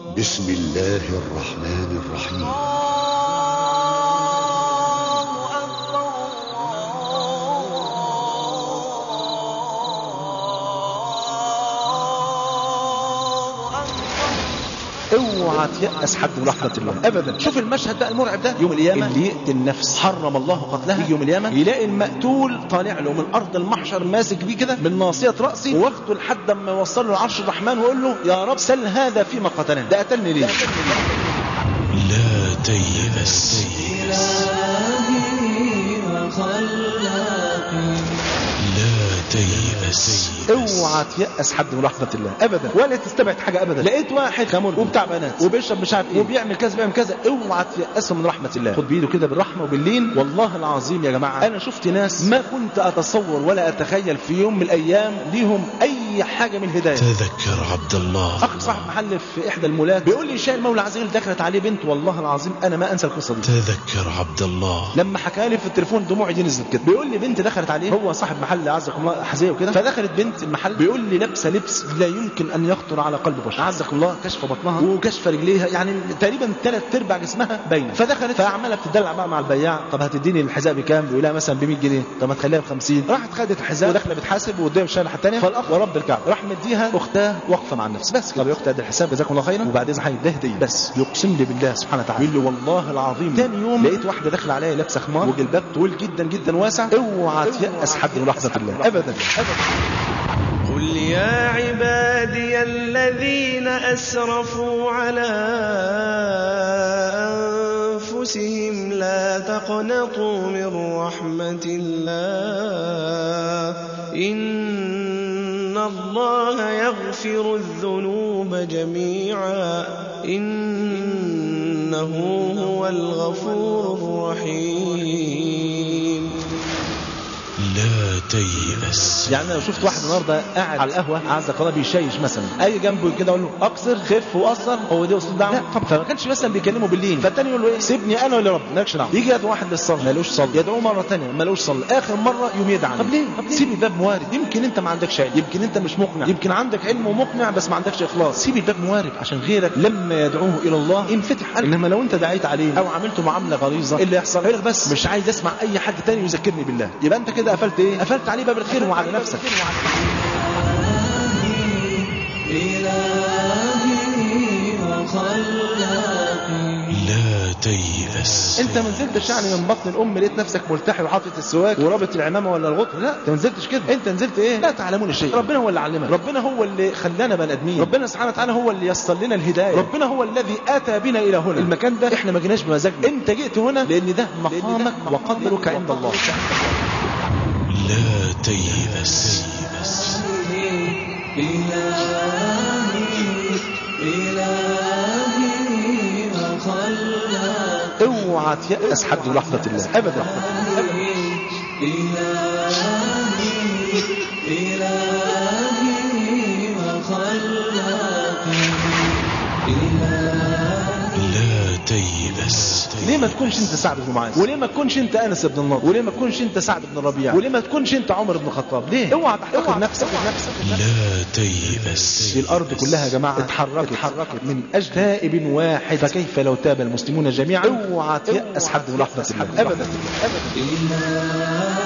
بسم الله الرحمن الرحيم اوعى تيأس حد من رحمة الله ابدا شوف المشهد بقى المرعب ده يوم القيامة اللي يقتل نفس حرم الله قتلها يوم القيامة يلاقي المقتول طالع له من ارض المحشر ماسك بيه كده من ناصية رأسي واخده لحد ما يوصل له العرش الرحمن ويقول له يا رب سل هذا فيما قتلني ده قتلني ليه لا تيأس لا تيأس اوعى تيأس حد من رحمة الله ابدا ولا تستبعد حاجة ابدا لقيت واحد خمر وبتاع بنات وبيشرب مش عارف ايه وبيعمل كذا بيعمل كذا اوعى تيأسه من رحمة الله خد بايده كده بالرحمة وباللين والله العظيم يا جماعة انا شفت ناس ما كنت اتصور ولا اتخيل في يوم من الايام ليهم اي حاجة من الهداية تذكر عبد الله اخ صاحب محل في احدى المولات بيقول لي شاء المولى عز وجل دخلت عليه بنت والله العظيم انا ما انسى القصه دي تذكر عبد الله لما حكى لي في التليفون دموعي دي نزلت كده بيقول لي بنت دخلت عليه هو صاحب محل عزكم الله حزيه وكده فدخلت بنت المحل بيقول لي لابسه لبس لا يمكن ان يخطر على قلب بشر عزكم الله كشف بطنها وكشف رجليها يعني تقريبا ثلاث ارباع جسمها باينه فدخلت فعماله بتدلع بقى مع البياع طب هتديني الحذاء بكام بيقول لها مثلا ب 100 جنيه طب ما تخليها ب 50 راحت خدت الحذاء وداخله بتحاسب وقدام الشارع الثانيه فالاخ ورب الكعبه راح مديها اختها واقفه مع النفس بس طب يا اختي ادي الحساب جزاكم الله خيرا وبعد اذن ده هديه بس يقسم لي بالله سبحانه وتعالى يقول لي والله العظيم ثاني يوم لقيت واحده داخله عليا لابسه خمار وجلباب طويل جدا جدا واسع اوعى تيأس حد من رحمه الله ابدا قل يا عبادي الذين أسرفوا على أنفسهم لا تقنطوا من رحمة الله إن الله يغفر الذنوب جميعا إنه هو الغفور الرحيم لا تيأس يعني انا لو شفت واحد النهارده قاعد على القهوه عايز قناه بيشيش مثلا اي جنبه كده اقول له اقصر خف وقصر هو ده اسلوب دعوه لا طب فما كانش مثلا بيكلمه بالليل فالتاني يقول له ايه سيبني انا ولا رب مالكش دعوه يجي يدعو واحد للصلاه مالوش صلاه يدعوه مره ثانيه مالوش صلاه اخر مره يوم يدعي طب ليه طب ليه سيب الباب موارد يمكن انت ما عندكش علم يمكن انت مش مقنع يمكن عندك علم ومقنع بس ما عندكش اخلاص سيب الباب موارد عشان غيرك لما يدعوه الى الله ينفتح قلبه انما لو انت دعيت عليه او عملته معامله غليظه ايه اللي يحصل يقول لك بس مش عايز اسمع اي حد تاني يذكرني بالله يبقى انت كده قفلت ايه قفلت عليه باب الخير وعلى نفسك لا تيأس انت ما نزلتش يعني من بطن الام لقيت نفسك ملتحي وحاطط السواك ورابط العمامه ولا الغطر لا انت ما نزلتش كده انت نزلت ايه لا تعلمون شيء ربنا هو اللي علمنا ربنا هو اللي خلانا بني ادمين ربنا سبحانه وتعالى هو اللي يسر لنا الهدايه ربنا هو الذي اتى بنا الى هنا المكان ده احنا ما جيناش بمزاجنا انت جئت هنا لان ده مقامك وقدرك عند الله لا تيأس اوعى تيأس حد من رحمه الله ابدا لا تيأس ليه ما تكونش انت سعد بن معاذ وليه ما تكونش انت انس بن النضر وليه ما تكونش انت سعد بن الربيع وليه ما تكونش انت عمر بن الخطاب ليه اوعى تحتقر نفسك لا تيأس دي الارض كلها يا جماعه اتحركت اتحركت من اجل تائب واحد فكيف لو تاب المسلمون جميعا اوعى تيأس حد من رحمه الله ابدا ابدا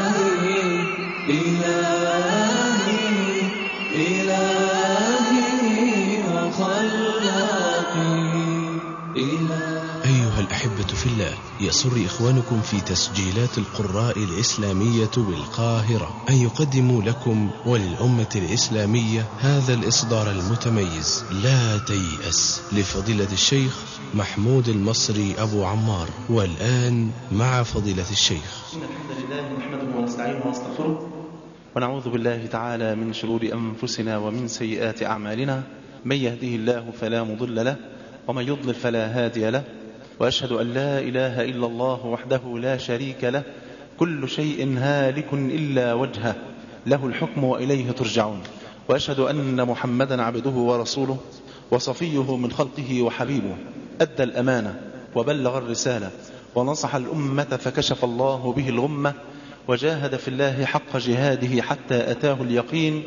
أيها الأحبة في الله يسر إخوانكم في تسجيلات القراء الإسلامية بالقاهرة أن يقدموا لكم وللأمة الإسلامية هذا الإصدار المتميز لا تيأس لفضيلة الشيخ محمود المصري أبو عمار والآن مع فضيلة الشيخ إن الحمد لله نحمده ونستعينه ونستغفره ونعوذ بالله تعالى من شرور أنفسنا ومن سيئات أعمالنا من يهده الله فلا مضل له ومن يضلل فلا هادي له وأشهد أن لا إله إلا الله وحده لا شريك له كل شيء هالك إلا وجهه له الحكم وإليه ترجعون وأشهد أن محمدا عبده ورسوله وصفيه من خلقه وحبيبه أدى الأمانة وبلغ الرسالة ونصح الأمة فكشف الله به الغمة وجاهد في الله حق جهاده حتى أتاه اليقين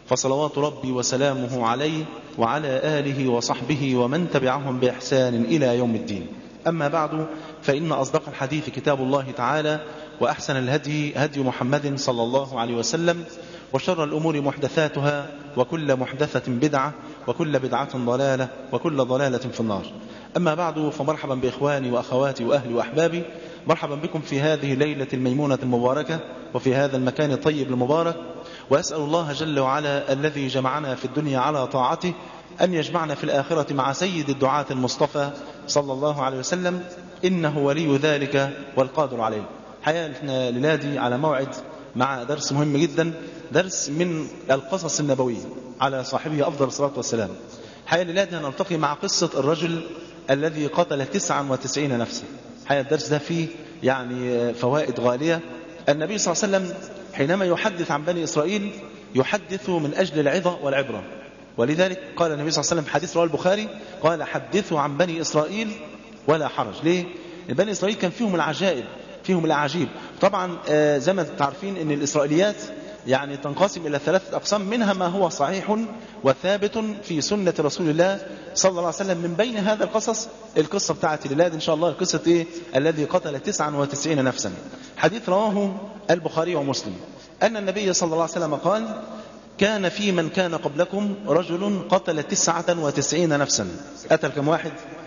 فصلوات ربي وسلامه عليه وعلى آله وصحبه ومن تبعهم بإحسان إلى يوم الدين أما بعد فإن أصدق الحديث كتاب الله تعالى وأحسن الهدي هدي محمد صلى الله عليه وسلم وشر الأمور محدثاتها وكل محدثة بدعة وكل بدعة ضلالة وكل ضلالة في النار أما بعد فمرحبا بإخواني وأخواتي وأهلي وأحبابي مرحبا بكم في هذه الليلة الميمونة المباركة وفي هذا المكان الطيب المبارك وأسأل الله جل وعلا الذي جمعنا في الدنيا على طاعته أن يجمعنا في الآخرة مع سيد الدعاة المصطفى صلى الله عليه وسلم إنه ولي ذلك والقادر عليه حياة لنادي على موعد مع درس مهم جدا درس من القصص النبوية على صاحبه أفضل الصلاة والسلام حياة لنادي نلتقي مع قصة الرجل الذي قتل 99 نفسا حياة الدرس ده فيه يعني فوائد غالية النبي صلى الله عليه وسلم حينما يحدث عن بني إسرائيل يحدث من أجل العظة والعبرة ولذلك قال النبي صلى الله عليه وسلم حديث رواه البخاري قال حدثوا عن بني إسرائيل ولا حرج ليه؟ بني إسرائيل كان فيهم العجائب فيهم الأعاجيب طبعا زي ما تعرفين أن الإسرائيليات يعني تنقسم إلى ثلاثة أقسام منها ما هو صحيح وثابت في سنة رسول الله صلى الله عليه وسلم من بين هذا القصص القصة بتاعت الولاد إن شاء الله القصة إيه الذي قتل 99 نفسا حديث رواه البخاري ومسلم أن النبي صلى الله عليه وسلم قال كان في من كان قبلكم رجل قتل 99 نفسا قتل كم واحد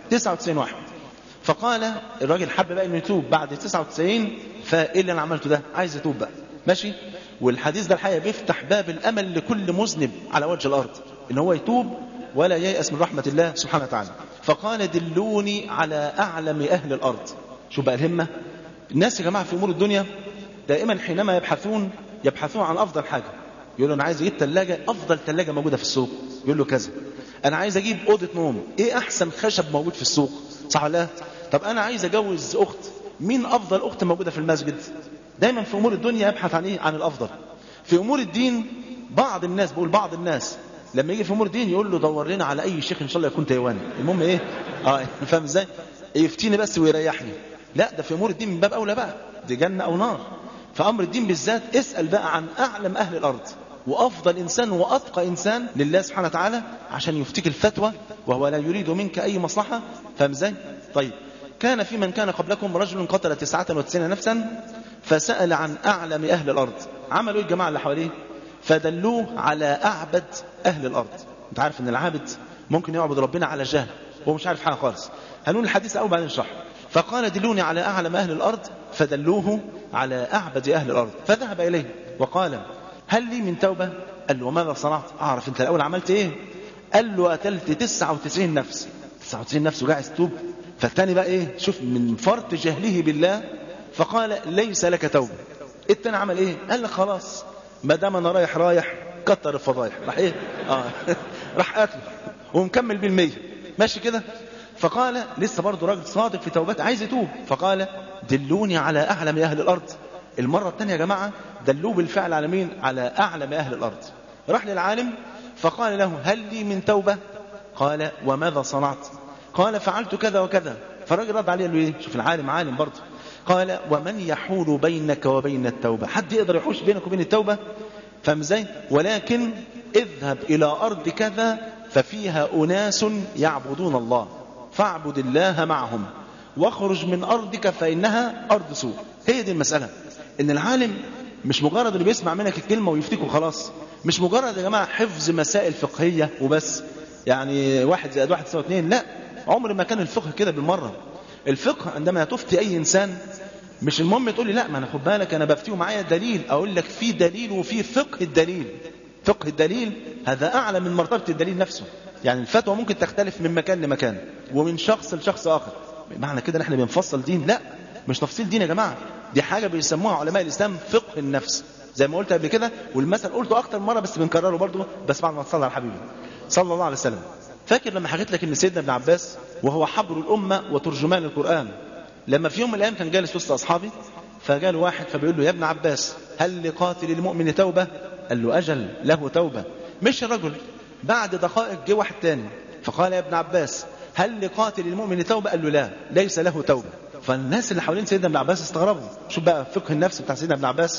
99 واحد فقال الراجل حب بقى انه يتوب بعد 99 فايه اللي انا عملته ده عايز يتوب بقى ماشي والحديث ده الحقيقه بيفتح باب الامل لكل مذنب على وجه الارض ان هو يتوب ولا ييأس من رحمه الله سبحانه وتعالى فقال دلوني على اعلم اهل الارض شوف بقى الهمه الناس يا جماعه في امور الدنيا دائما حينما يبحثون يبحثون عن افضل حاجه يقول له انا عايز اجيب ثلاجه افضل ثلاجه موجوده في السوق يقول له كذا انا عايز اجيب اوضه نوم ايه احسن خشب موجود في السوق صح ولا لا طب انا عايز اجوز اخت مين افضل اخت موجوده في المسجد دايما في امور الدنيا يبحث عن ايه عن الافضل في امور الدين بعض الناس بقول بعض الناس لما يجي في امور الدين يقول له دور لنا على اي شيخ ان شاء الله يكون تايواني المهم ايه اه فاهم ازاي يفتيني بس ويريحني لا ده في امور الدين من باب اولى بقى دي جنه او نار فامر الدين بالذات اسال بقى عن اعلم اهل الارض وافضل انسان واتقى انسان لله سبحانه وتعالى عشان يفتيك الفتوى وهو لا يريد منك اي مصلحه فاهم ازاي طيب كان في من كان قبلكم رجل قتل 99 نفسا فسأل عن أعلم أهل الأرض عملوا الجماعة اللي حواليه فدلوه على أعبد أهل الأرض أنت عارف أن العابد ممكن يعبد ربنا على جهل هو مش عارف حاجة خالص هنقول الحديث أول بعدين نشرح فقال دلوني على أعلم أهل الأرض فدلوه على أعبد أهل الأرض فذهب إليه وقال هل لي من توبة قال له وماذا صنعت أعرف أنت الأول عملت إيه قال له قتلت 99 نفس 99 نفس وقاعد تتوب فالتاني بقى ايه شوف من فرط جهله بالله فقال ليس لك توبه التاني عمل ايه قال لك خلاص ما دام انا رايح رايح كتر الفضايح راح ايه اه راح قتله ومكمل بالمية ماشي كده فقال لسه برضه راجل صادق في توبته عايز يتوب فقال دلوني على اعلم اهل الارض المره الثانيه يا جماعه دلوه بالفعل على مين على اعلم اهل الارض راح للعالم فقال له هل لي من توبه قال وماذا صنعت قال فعلت كذا وكذا فالراجل رد عليه قال له ايه شوف العالم عالم برضه قال ومن يحول بينك وبين التوبة حد يقدر يحوش بينك وبين التوبة فاهم ازاي ولكن اذهب إلى أرض كذا ففيها أناس يعبدون الله فاعبد الله معهم واخرج من أرضك فإنها أرض سوء هي دي المسألة إن العالم مش مجرد اللي بيسمع منك الكلمة ويفتكر خلاص مش مجرد يا جماعة حفظ مسائل فقهية وبس يعني واحد زائد واحد يساوي اثنين لا عمر ما كان الفقه كده بالمرة الفقه عندما تفتي أي إنسان مش المهم تقول لي لا ما أنا خد بالك أنا بفتيه معايا دليل أقول لك في دليل وفي فقه الدليل فقه الدليل هذا أعلى من مرتبة الدليل نفسه يعني الفتوى ممكن تختلف من مكان لمكان ومن شخص لشخص آخر معنى كده احنا بنفصل دين لا مش تفصيل دين يا جماعة دي حاجة بيسموها علماء الإسلام فقه النفس زي ما قلت قبل كده والمثل قلته أكتر مرة بس بنكرره برضه بس بعد ما تصلي على حبيبي صلى الله عليه وسلم فاكر لما حكيت لك ان سيدنا ابن عباس وهو حبر الأمة وترجمان القرآن لما في يوم من الأيام كان جالس وسط أصحابي فجاله واحد فبيقول له يا ابن عباس هل لقاتل المؤمن توبة قال له أجل له توبة مش الرجل بعد دقائق جه واحد تاني فقال يا ابن عباس هل لقاتل المؤمن توبة قال له لا ليس له توبة فالناس اللي حوالين سيدنا ابن عباس استغربوا شوف بقى فقه النفس بتاع سيدنا ابن عباس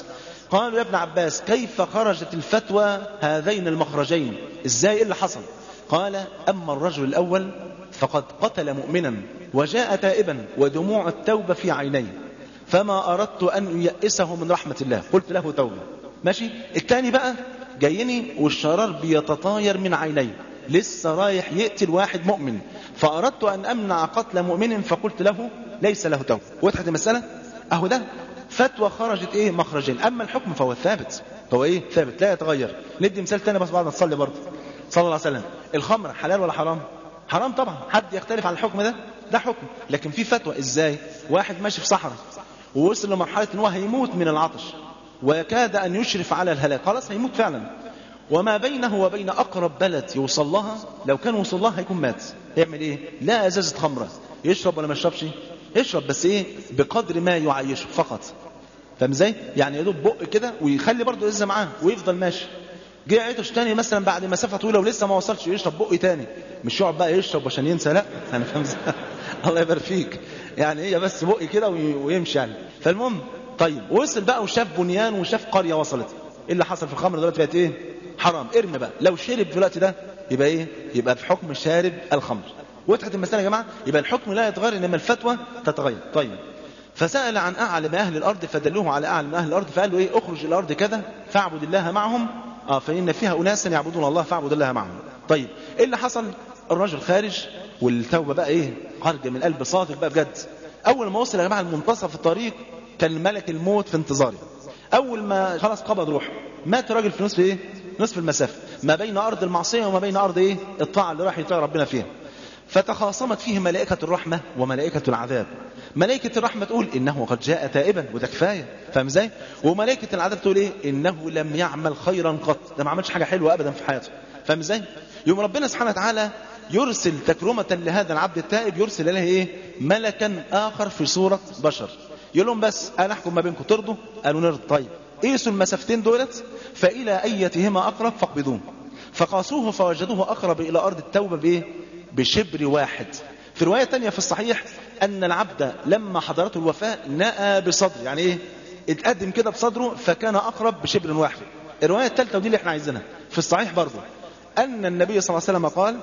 قالوا يا ابن عباس كيف خرجت الفتوى هذين المخرجين ازاي ايه اللي حصل قال اما الرجل الاول فقد قتل مؤمنا وجاء تائبا ودموع التوبه في عينيه فما اردت ان يئسه من رحمه الله قلت له توبه ماشي الثاني بقى جايني والشرار بيتطاير من عينيه لسه رايح يقتل واحد مؤمن فأردت أن أمنع قتل مؤمن فقلت له ليس له توبة وضحت المسألة أهو ده فتوى خرجت إيه مخرجين أما الحكم فهو ثابت هو إيه ثابت لا يتغير ندي مثال تاني بس بعد ما تصلي برضه صلى الله عليه وسلم الخمر حلال ولا حرام حرام طبعا حد يختلف عن الحكم ده ده حكم لكن في فتوى ازاي واحد ماشي في صحراء ووصل لمرحله ان هو هيموت من العطش وكاد ان يشرف على الهلاك خلاص هيموت فعلا وما بينه وبين اقرب بلد يوصل لها لو كان وصل لها هيكون مات يعمل ايه لا ازازه خمره يشرب ولا ما يشربش يشرب بس ايه بقدر ما يعيشه فقط فاهم ازاي يعني يدوب بق كده ويخلي برضه ازازه معاه ويفضل ماشي جه عطش تاني مثلا بعد مسافه طويله ولسه ما وصلش يشرب بق تاني مش يقعد بقى يشرب عشان ينسى لا انا فاهم ازاي الله يبارك فيك يعني هي بس بق كده ويمشي يعني فالمهم طيب وصل بقى وشاف بنيان وشاف قريه وصلت ايه اللي حصل في الخمر دلوقتي بقت ايه حرام ارمي بقى لو شرب في الوقت ده يبقى ايه يبقى في حكم شارب الخمر وضحت المساله يا جماعه يبقى الحكم لا يتغير انما الفتوى تتغير طيب فسأل عن أعلم أهل الأرض فدلوه على أعلم أهل الأرض فقال له إيه أخرج الأرض كذا فاعبد الله معهم آه فإن فيها أناسا يعبدون الله فاعبد الله معهم طيب إيه اللي حصل الرجل خارج والتوبة بقى إيه خارجة من قلب صادق بقى بجد أول ما وصل يا جماعة المنتصف الطريق كان ملك الموت في انتظاره أول ما خلاص قبض روحه مات راجل في نصف إيه نصف المسافة ما بين أرض المعصية وما بين أرض إيه الطاعة اللي راح يطيع ربنا فيها فتخاصمت فيه ملائكة الرحمة وملائكة العذاب ملائكة الرحمة تقول إنه قد جاء تائبا وده كفاية فاهم ازاي وملائكة العذاب تقول إيه إنه لم يعمل خيرا قط ده ما عملش حاجة حلوة أبدا في حياته فاهم ازاي يوم ربنا سبحانه وتعالى يرسل تكرمة لهذا العبد التائب يرسل له إيه ملكا آخر في صورة بشر يقول لهم بس أنا أحكم ما بينكم ترضوا قالوا نرضى طيب قيسوا المسافتين دولت فإلى أيتهما أقرب فاقبضوه فقاسوه فوجدوه أقرب إلى أرض التوبة بإيه بشبر واحد في رواية تانية في الصحيح أن العبد لما حضرته الوفاة نأى بصدر يعني إيه اتقدم كده بصدره فكان أقرب بشبر واحد الرواية الثالثة ودي اللي احنا عايزينها في الصحيح برضه أن النبي صلى الله عليه وسلم قال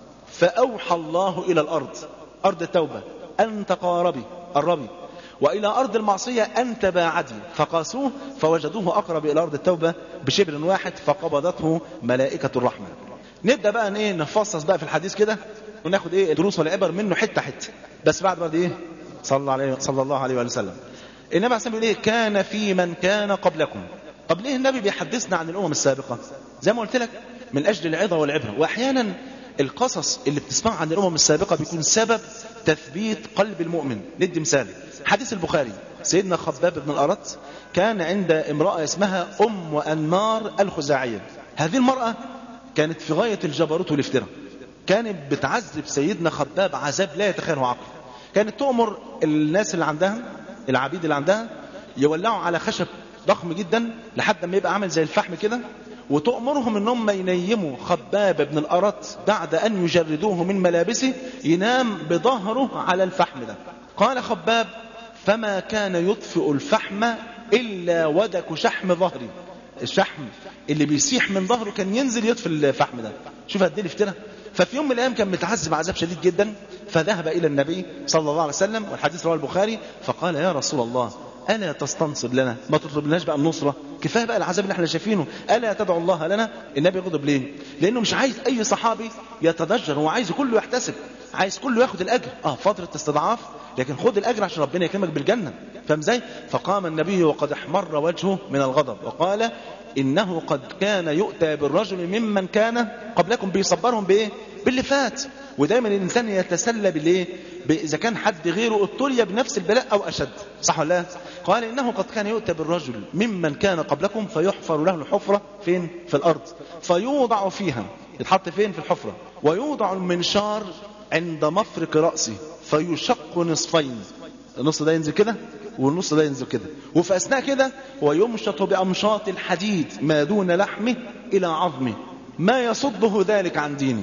فأوحى الله إلى الأرض أرض التوبة أن تقاربي قربي وإلى أرض المعصية أن تباعدي فقاسوه فوجدوه أقرب إلى أرض التوبة بشبر واحد فقبضته ملائكة الرحمة نبدأ بقى ايه نفصص بقى في الحديث كده وناخد ايه الدروس والعبر منه حتة حتة بس بعد بعد ايه صلى الله عليه صلى الله عليه وسلم النبي عليه الصلاه ايه كان في من كان قبلكم طب ليه النبي بيحدثنا عن الامم السابقه زي ما قلت لك من اجل العظه والعبره واحيانا القصص اللي بتسمعها عن الامم السابقه بيكون سبب تثبيت قلب المؤمن ندي مثال حديث البخاري سيدنا خباب بن الأرت كان عند امرأة اسمها أم أنمار الخزاعية هذه المرأة كانت في غاية الجبروت والافتراء كانت بتعذب سيدنا خباب عذاب لا يتخيله عقل كانت تؤمر الناس اللي عندها العبيد اللي عندها يولعوا على خشب ضخم جدا لحد ما يبقى عامل زي الفحم كده وتؤمرهم ان هم ينيموا خباب بن الأرت بعد أن يجردوه من ملابسه ينام بظهره على الفحم ده قال خباب فما كان يطفئ الفحم إلا ودك شحم ظهري الشحم اللي بيسيح من ظهره كان ينزل يطفي الفحم ده شوف قد ايه الافتراء ففي يوم من الايام كان متعذب عذاب شديد جدا فذهب الى النبي صلى الله عليه وسلم والحديث رواه البخاري فقال يا رسول الله الا تستنصر لنا ما تطلب لناش بقى النصره كفايه بقى العذاب اللي احنا شايفينه الا تدعو الله لنا النبي غضب ليه لانه مش عايز اي صحابي يتضجر هو عايز كله يحتسب عايز كله ياخد الاجر اه فتره استضعاف لكن خد الاجر عشان ربنا يكرمك بالجنه فاهم ازاي فقام النبي وقد احمر وجهه من الغضب وقال انه قد كان يؤتى بالرجل ممن كان قبلكم بيصبرهم بايه باللي فات ودايما الانسان يتسلى بالايه اذا كان حد غيره ابتلي بنفس البلاء او اشد صح ولا لا قال انه قد كان يؤتى بالرجل ممن كان قبلكم فيحفر له الحفره فين في الارض فيوضع فيها يتحط فين في الحفره ويوضع المنشار عند مفرق راسه فيشق نصفين النص ده ينزل كده والنص ده ينزل كده وفي اثناء كده ويمشط بامشاط الحديد ما دون لحمه الى عظمه ما يصده ذلك عن دينه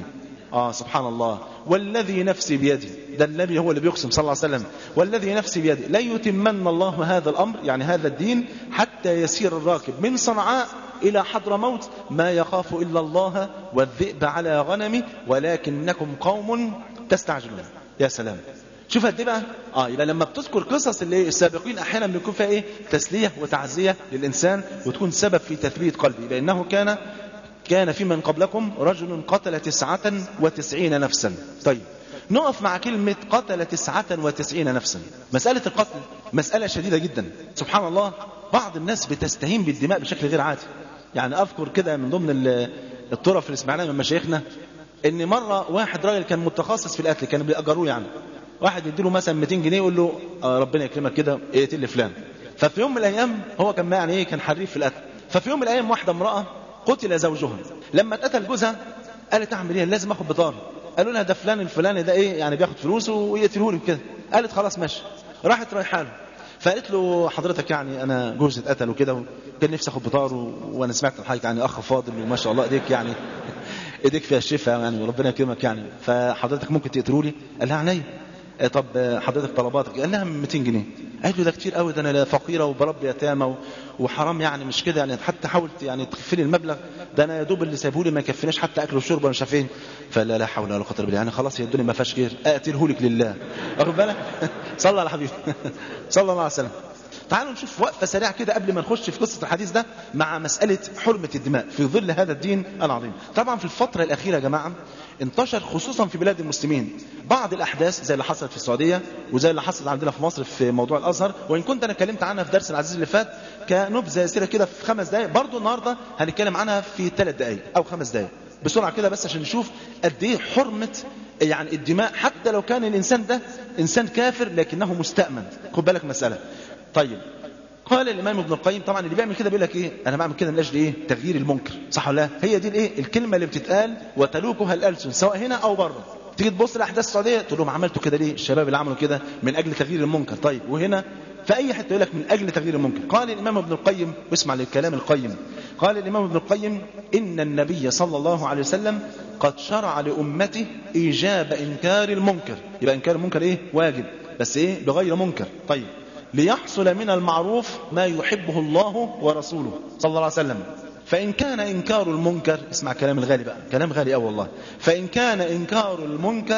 اه سبحان الله والذي نفسي بيده ده النبي هو اللي بيقسم صلى الله عليه وسلم والذي نفسي بيده لا يتمن الله هذا الامر يعني هذا الدين حتى يسير الراكب من صنعاء الى حضر موت ما يخاف الا الله والذئب على غنمه ولكنكم قوم تستعجلون يا سلام شوف قد ايه بقى اه يبقى لما بتذكر قصص اللي السابقين احيانا بيكون فيها ايه تسليه وتعزيه للانسان وتكون سبب في تثبيت قلبه لانه كان كان في من قبلكم رجل قتل تسعة وتسعين نفسا طيب نقف مع كلمة قتل تسعة وتسعين نفسا مسألة القتل مسألة شديدة جدا سبحان الله بعض الناس بتستهين بالدماء بشكل غير عادي يعني أذكر كده من ضمن الطرف اللي سمعناها من مشايخنا ان مرة واحد راجل كان متخصص في القتل كانوا بيأجروه يعني واحد يديله مثلا 200 جنيه يقول له آه ربنا يكرمك كده اقتل لي فلان ففي يوم من الايام هو كان يعني ايه كان حريف في القتل ففي يوم من الايام واحده امراه قتل زوجها لما اتقتل جوزها قالت اعمل ايه لازم اخد بطار قالوا لها ده فلان الفلاني ده ايه يعني بياخد فلوسه ويقتله لي كده قالت خلاص ماشي راحت رايحه له فقالت له حضرتك يعني انا جوزي اتقتل وكده وكان نفسي اخد بطار وانا سمعت حضرتك يعني اخ فاضل وما شاء الله ايديك يعني ايديك فيها الشفاء يعني وربنا يكرمك يعني فحضرتك ممكن تقتلوا لي قال لها عينيا طب حضرتك طلباتك قال لها 200 جنيه قالت له ده كتير قوي ده انا فقيره وبربي يتامى وحرام يعني مش كده يعني حتى حاولت يعني تخفي لي المبلغ ده انا يا دوب اللي سايبه لي ما يكفيناش حتى اكل وشرب ولا مش عارف ايه فلا لا حول ولا قوه الا بالله يعني خلاص هي الدنيا ما فيهاش خير اقتله لك لله واخد بالك صلى على حبيبي صلى الله عليه وسلم تعالوا نشوف وقفة سريعة كده قبل ما نخش في قصة الحديث ده مع مسألة حرمة الدماء في ظل هذا الدين العظيم طبعا في الفترة الأخيرة يا جماعة انتشر خصوصا في بلاد المسلمين بعض الأحداث زي اللي حصلت في السعودية وزي اللي حصلت عندنا في مصر في موضوع الأزهر وإن كنت أنا اتكلمت عنها في درس العزيز اللي فات كنبذة يسيرة كده في خمس دقائق برضو النهاردة هنتكلم عنها في ثلاث دقائق أو خمس دقائق بسرعة كده بس عشان نشوف قد ايه حرمة يعني الدماء حتى لو كان الإنسان ده إنسان كافر لكنه مستأمن خد بالك مسألة طيب قال الامام ابن القيم طبعا اللي بيعمل كده بيقول لك ايه انا بعمل كده من اجل ايه تغيير المنكر صح ولا لا هي دي الايه الكلمه اللي بتتقال وتلوكها الالسن سواء هنا او بره تيجي تبص لاحداث السعوديه تقول لهم عملتوا كده ليه الشباب اللي عملوا كده من اجل تغيير المنكر طيب وهنا في اي حته يقول لك من اجل تغيير المنكر قال الامام ابن القيم واسمع للكلام القيم قال الامام ابن القيم ان النبي صلى الله عليه وسلم قد شرع لامته ايجاب انكار المنكر يبقى انكار المنكر ايه واجب بس ايه بغير منكر طيب ليحصل من المعروف ما يحبه الله ورسوله صلى الله عليه وسلم فإن كان إنكار المنكر اسمع كلام الغالي بقى كلام غالي أوي والله فإن كان إنكار المنكر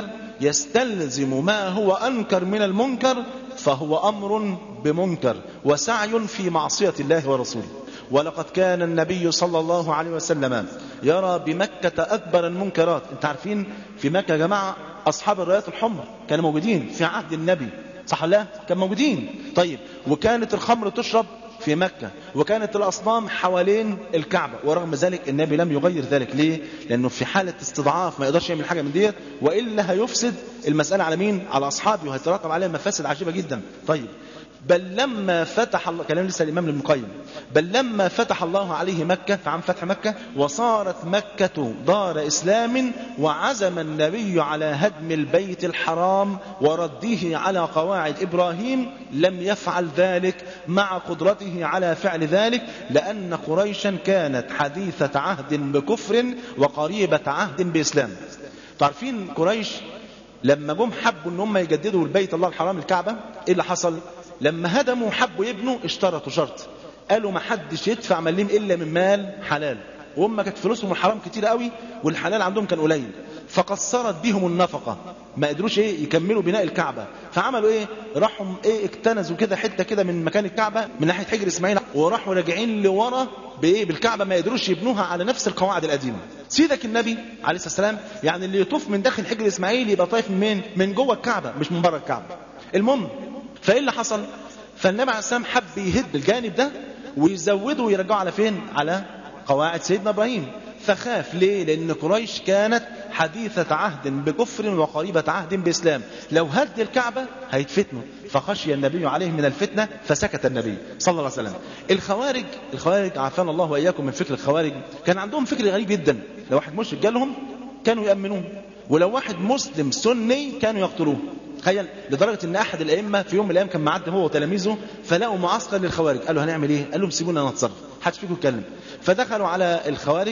يستلزم ما هو أنكر من المنكر فهو أمر بمنكر وسعي في معصية الله ورسوله ولقد كان النبي صلى الله عليه وسلم يرى بمكة أكبر المنكرات انت عارفين في مكة يا جماعة أصحاب الرايات الحمر كانوا موجودين في عهد النبي صح لا كانوا موجودين طيب وكانت الخمر تشرب في مكة وكانت الأصنام حوالين الكعبة ورغم ذلك النبي لم يغير ذلك ليه لأنه في حالة استضعاف ما يقدرش يعمل حاجة من ديت وإلا هيفسد المسألة على مين على أصحابه وهيترتب عليها مفاسد عجيبة جدا طيب بل لما فتح الله كلام لسه الإمام ابن القيم بل لما فتح الله عليه مكة في عام فتح مكة وصارت مكة دار إسلام وعزم النبي على هدم البيت الحرام ورده على قواعد إبراهيم لم يفعل ذلك مع قدرته على فعل ذلك لأن قريشا كانت حديثة عهد بكفر وقريبة عهد بإسلام تعرفين قريش لما جم حبوا ان هم يجددوا البيت الله الحرام الكعبة ايه اللي حصل لما هدموا حبوا يبنوا اشترطوا شرط قالوا ما حدش يدفع مليم الا من مال حلال وهم كانت فلوسهم الحرام كتير قوي والحلال عندهم كان قليل فقصرت بيهم النفقة ما قدروش ايه يكملوا بناء الكعبة فعملوا ايه راحوا ايه اكتنزوا كده حتة كده من مكان الكعبة من ناحية حجر اسماعيل وراحوا راجعين لورا بايه بالكعبة ما قدروش يبنوها على نفس القواعد القديمة سيدك النبي عليه الصلاة والسلام يعني اللي يطوف من داخل حجر اسماعيل يبقى طايف من مين من جوه الكعبة مش من بره الكعبة المهم فايه اللي حصل فالنبي عليه السلام حب يهد الجانب ده ويزوده ويرجعه على فين على قواعد سيدنا ابراهيم فخاف ليه لان قريش كانت حديثة عهد بكفر وقريبة عهد بإسلام لو هد الكعبة هيتفتنوا فخشي النبي عليه من الفتنة فسكت النبي صلى الله عليه وسلم الخوارج الخوارج عافانا الله وإياكم من فكر الخوارج كان عندهم فكر غريب جدا لو واحد مشرك جالهم كانوا يأمنوه ولو واحد مسلم سني كانوا يقتلوه تخيل لدرجة ان احد الائمة في يوم من الايام كان معدي هو وتلاميذه فلقوا معسكر للخوارج قالوا هنعمل ايه قال لهم سيبونا نتصرف محدش فيكم يتكلم فدخلوا على الخوارج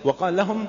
وقال لهم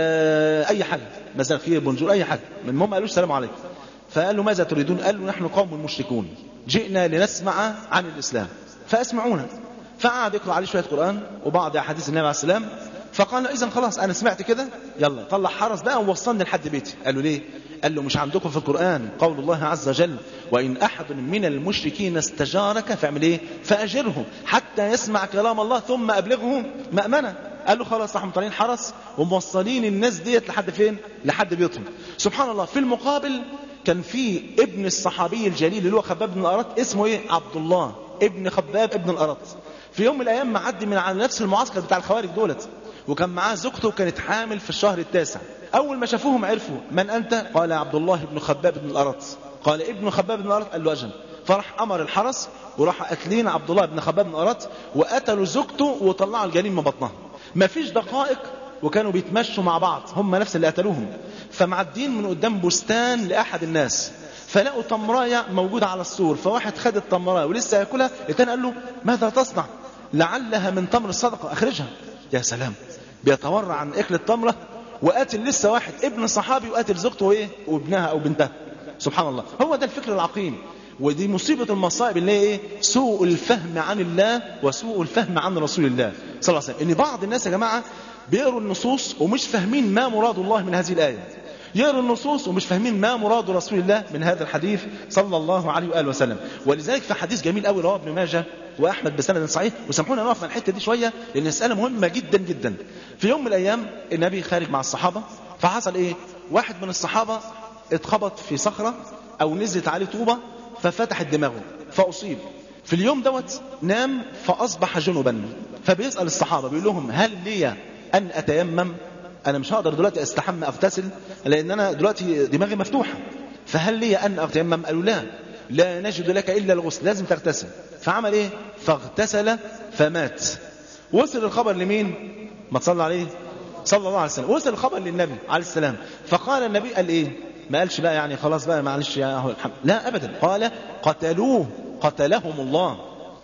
آه اي حاجه مساء الخير بونجور اي حاجه المهم ما قالوش السلام عليكم فقال له ماذا تريدون قال له نحن قوم مشركون جئنا لنسمع عن الاسلام فاسمعونا فقعد يقرا عليه شويه قران وبعض احاديث النبي عليه السلام فقال له اذا خلاص انا سمعت كده يلا طلع حرس بقى ووصلني لحد بيتي قال له ليه قال له مش عندكم في القرآن قول الله عز وجل وإن أحد من المشركين استجارك فاعمل إيه فأجره حتى يسمع كلام الله ثم أبلغه مأمنة قال له خلاص راحوا طالعين حرس وموصلين الناس ديت لحد فين لحد بيوتهم سبحان الله في المقابل كان في ابن الصحابي الجليل اللي هو خباب بن الأرط اسمه ايه عبد الله ابن خباب ابن الأرط في يوم من الايام معدي من على نفس المعسكر بتاع الخوارج دولت وكان معاه زوجته وكانت حامل في الشهر التاسع اول ما شافوهم عرفوا من انت قال عبد الله بن خباب بن الأرط قال ابن خباب بن الأرط قال له اجل فراح امر الحرس وراح قاتلين عبد الله بن خباب بن الأرط وقتلوا زوجته وطلعوا الجنين من بطنها مفيش دقائق وكانوا بيتمشوا مع بعض هم نفس اللي قتلوهم فمعدين من قدام بستان لاحد الناس فلقوا تمرايه موجوده على السور فواحد خد التمرايه ولسه ياكلها الثاني قال له ماذا تصنع لعلها من تمر الصدقه اخرجها يا سلام بيتورع عن اكل التمره وقاتل لسه واحد ابن صحابي وقاتل زوجته وايه وابنها او بنتها سبحان الله هو ده الفكر العقيم ودي مصيبة المصائب اللي هي ايه سوء الفهم عن الله وسوء الفهم عن رسول الله صلى الله عليه وسلم ان بعض الناس يا جماعة بيقروا النصوص ومش فاهمين ما مراد الله من هذه الآية يقروا النصوص ومش فاهمين ما مراد رسول الله من هذا الحديث صلى الله عليه وآله وسلم ولذلك في حديث جميل قوي رواه ابن ماجه وأحمد بسند صحيح وسامحونا نقف على الحتة دي شوية لأن مسألة مهمة جدا جدا في يوم من الأيام النبي خارج مع الصحابة فحصل إيه واحد من الصحابة اتخبط في صخرة أو نزلت عليه طوبة ففتحت دماغه فأصيب في اليوم دوت نام فأصبح جنبا فبيسأل الصحابة بيقول لهم هل لي أن أتيمم أنا مش هقدر دلوقتي أستحمى أغتسل لأن أنا دلوقتي دماغي مفتوحة فهل لي أن أتيمم قالوا لا لا نجد لك إلا الغسل لازم تغتسل فعمل إيه فاغتسل فمات وصل الخبر لمين ما تصلى عليه صلى الله عليه وسلم وصل الخبر للنبي عليه السلام فقال النبي قال إيه ما قالش بقى يعني خلاص بقى معلش يا أهو الحمد لا أبدا قال قتلوه قتلهم الله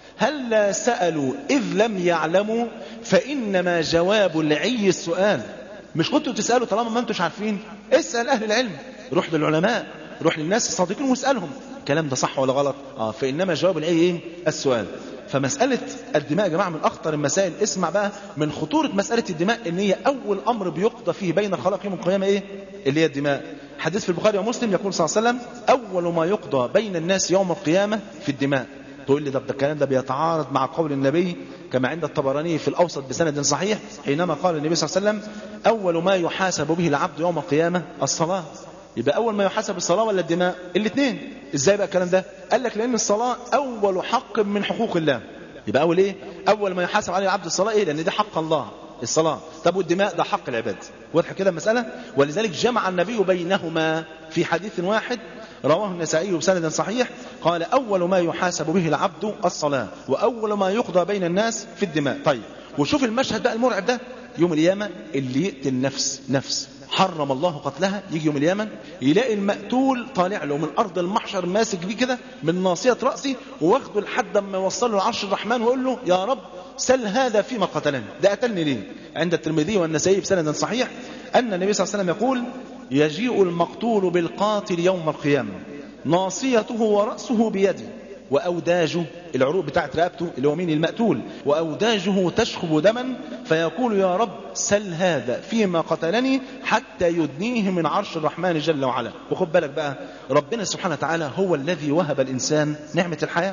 هل سألوا إذ لم يعلموا فإنما جواب العي السؤال مش كنتوا تسألوا طالما ما انتوش عارفين اسأل أهل العلم روح للعلماء روح للناس الصادقين واسألهم الكلام ده صح ولا غلط آه فإنما جواب العي إيه؟ السؤال فمسألة الدماء يا جماعة من أخطر المسائل اسمع بقى من خطورة مسألة الدماء إن هي أول أمر بيقضى فيه بين الخلق يوم القيامة إيه اللي هي الدماء حديث في البخاري ومسلم يقول صلى الله عليه وسلم أول ما يقضى بين الناس يوم القيامة في الدماء تقول لي ده الكلام ده بيتعارض مع قول النبي كما عند الطبراني في الأوسط بسند صحيح حينما قال النبي صلى الله عليه وسلم أول ما يحاسب به العبد يوم القيامة الصلاة يبقى أول ما يحاسب الصلاة ولا الدماء الاثنين إزاي بقى الكلام ده قال لك لأن الصلاة أول حق من حقوق الله يبقى أول إيه أول ما يحاسب عليه العبد الصلاة إيه لأن دي حق الله الصلاة طب والدماء ده حق العباد واضح كده المسألة ولذلك جمع النبي بينهما في حديث واحد رواه النسائي بسند صحيح قال أول ما يحاسب به العبد الصلاة وأول ما يقضى بين الناس في الدماء طيب وشوف المشهد بقى المرعب ده يوم القيامة اللي يقتل نفس نفس حرم الله قتلها يجي يوم اليمن يلاقي المقتول طالع له من أرض المحشر ماسك بيه كده من ناصية رأسي واخده لحد ما يوصل له العرش الرحمن ويقول له يا رب سل هذا فيما قتلني ده قتلني ليه عند الترمذي والنسائي بسند صحيح أن النبي صلى الله عليه وسلم يقول يجيء المقتول بالقاتل يوم القيامة ناصيته ورأسه بيده وأوداجه العروق بتاعت رقبته اللي هو مين المقتول وأوداجه تشخب دما فيقول يا رب سل هذا فيما قتلني حتى يدنيه من عرش الرحمن جل وعلا وخد بالك بقى ربنا سبحانه وتعالى هو الذي وهب الإنسان نعمة الحياة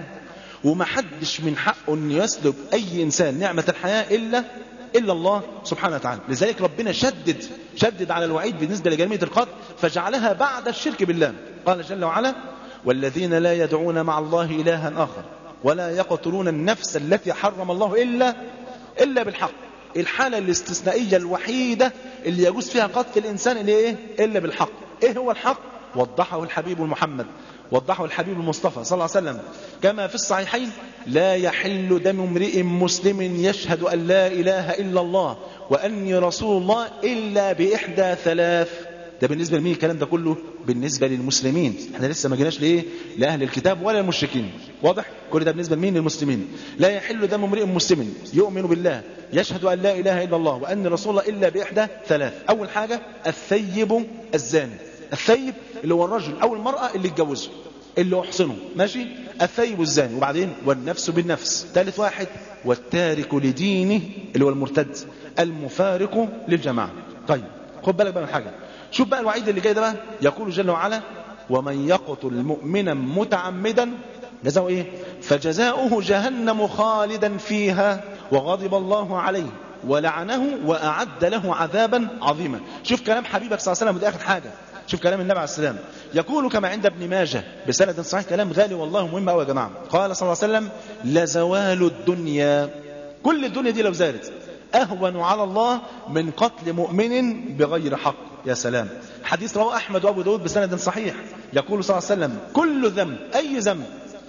ومحدش من حقه أن يسلب أي إنسان نعمة الحياة إلا إلا الله سبحانه وتعالى لذلك ربنا شدد شدد على الوعيد بالنسبة لجريمة القتل فجعلها بعد الشرك بالله قال جل وعلا والذين لا يدعون مع الله إلها آخر ولا يقتلون النفس التي حرم الله إلا إلا بالحق الحالة الاستثنائية الوحيدة اللي يجوز فيها قتل الإنسان اللي إيه؟ إلا بالحق إيه هو الحق وضحه الحبيب محمد وضحه الحبيب المصطفى صلى الله عليه وسلم كما في الصحيحين لا يحل دم امرئ مسلم يشهد أن لا إله إلا الله وأني رسول الله إلا بإحدى ثلاث ده بالنسبه لمين الكلام ده كله بالنسبه للمسلمين احنا لسه ما جيناش لايه لاهل الكتاب ولا المشركين واضح كل ده بالنسبه لمين للمسلمين لا يحل دم امرئ مسلم يؤمن بالله يشهد ان لا اله الا الله وان رسول الله الا باحدى ثلاث اول حاجه الثيب الزاني الثيب اللي هو الرجل او المراه اللي اتجوزه اللي احصنه ماشي الثيب الزاني وبعدين والنفس بالنفس ثالث واحد والتارك لدينه اللي هو المرتد المفارق للجماعه طيب خد بالك بقى من حاجه شوف بقى الوعيد اللي جاي ده بقى يقول جل وعلا ومن يقتل مؤمنا متعمدا جزاؤه ايه فجزاؤه جهنم خالدا فيها وغضب الله عليه ولعنه واعد له عذابا عظيما شوف كلام حبيبك صلى الله عليه وسلم ودي اخر حاجه شوف كلام النبي عليه السلام يقول كما عند ابن ماجه بسند صحيح كلام غالي والله مهم قوي يا جماعه قال صلى الله عليه وسلم لزوال الدنيا كل الدنيا دي لو زالت اهون على الله من قتل مؤمن بغير حق يا سلام حديث رواه احمد وابو داود بسند صحيح يقول صلى الله عليه وسلم كل ذنب اي ذنب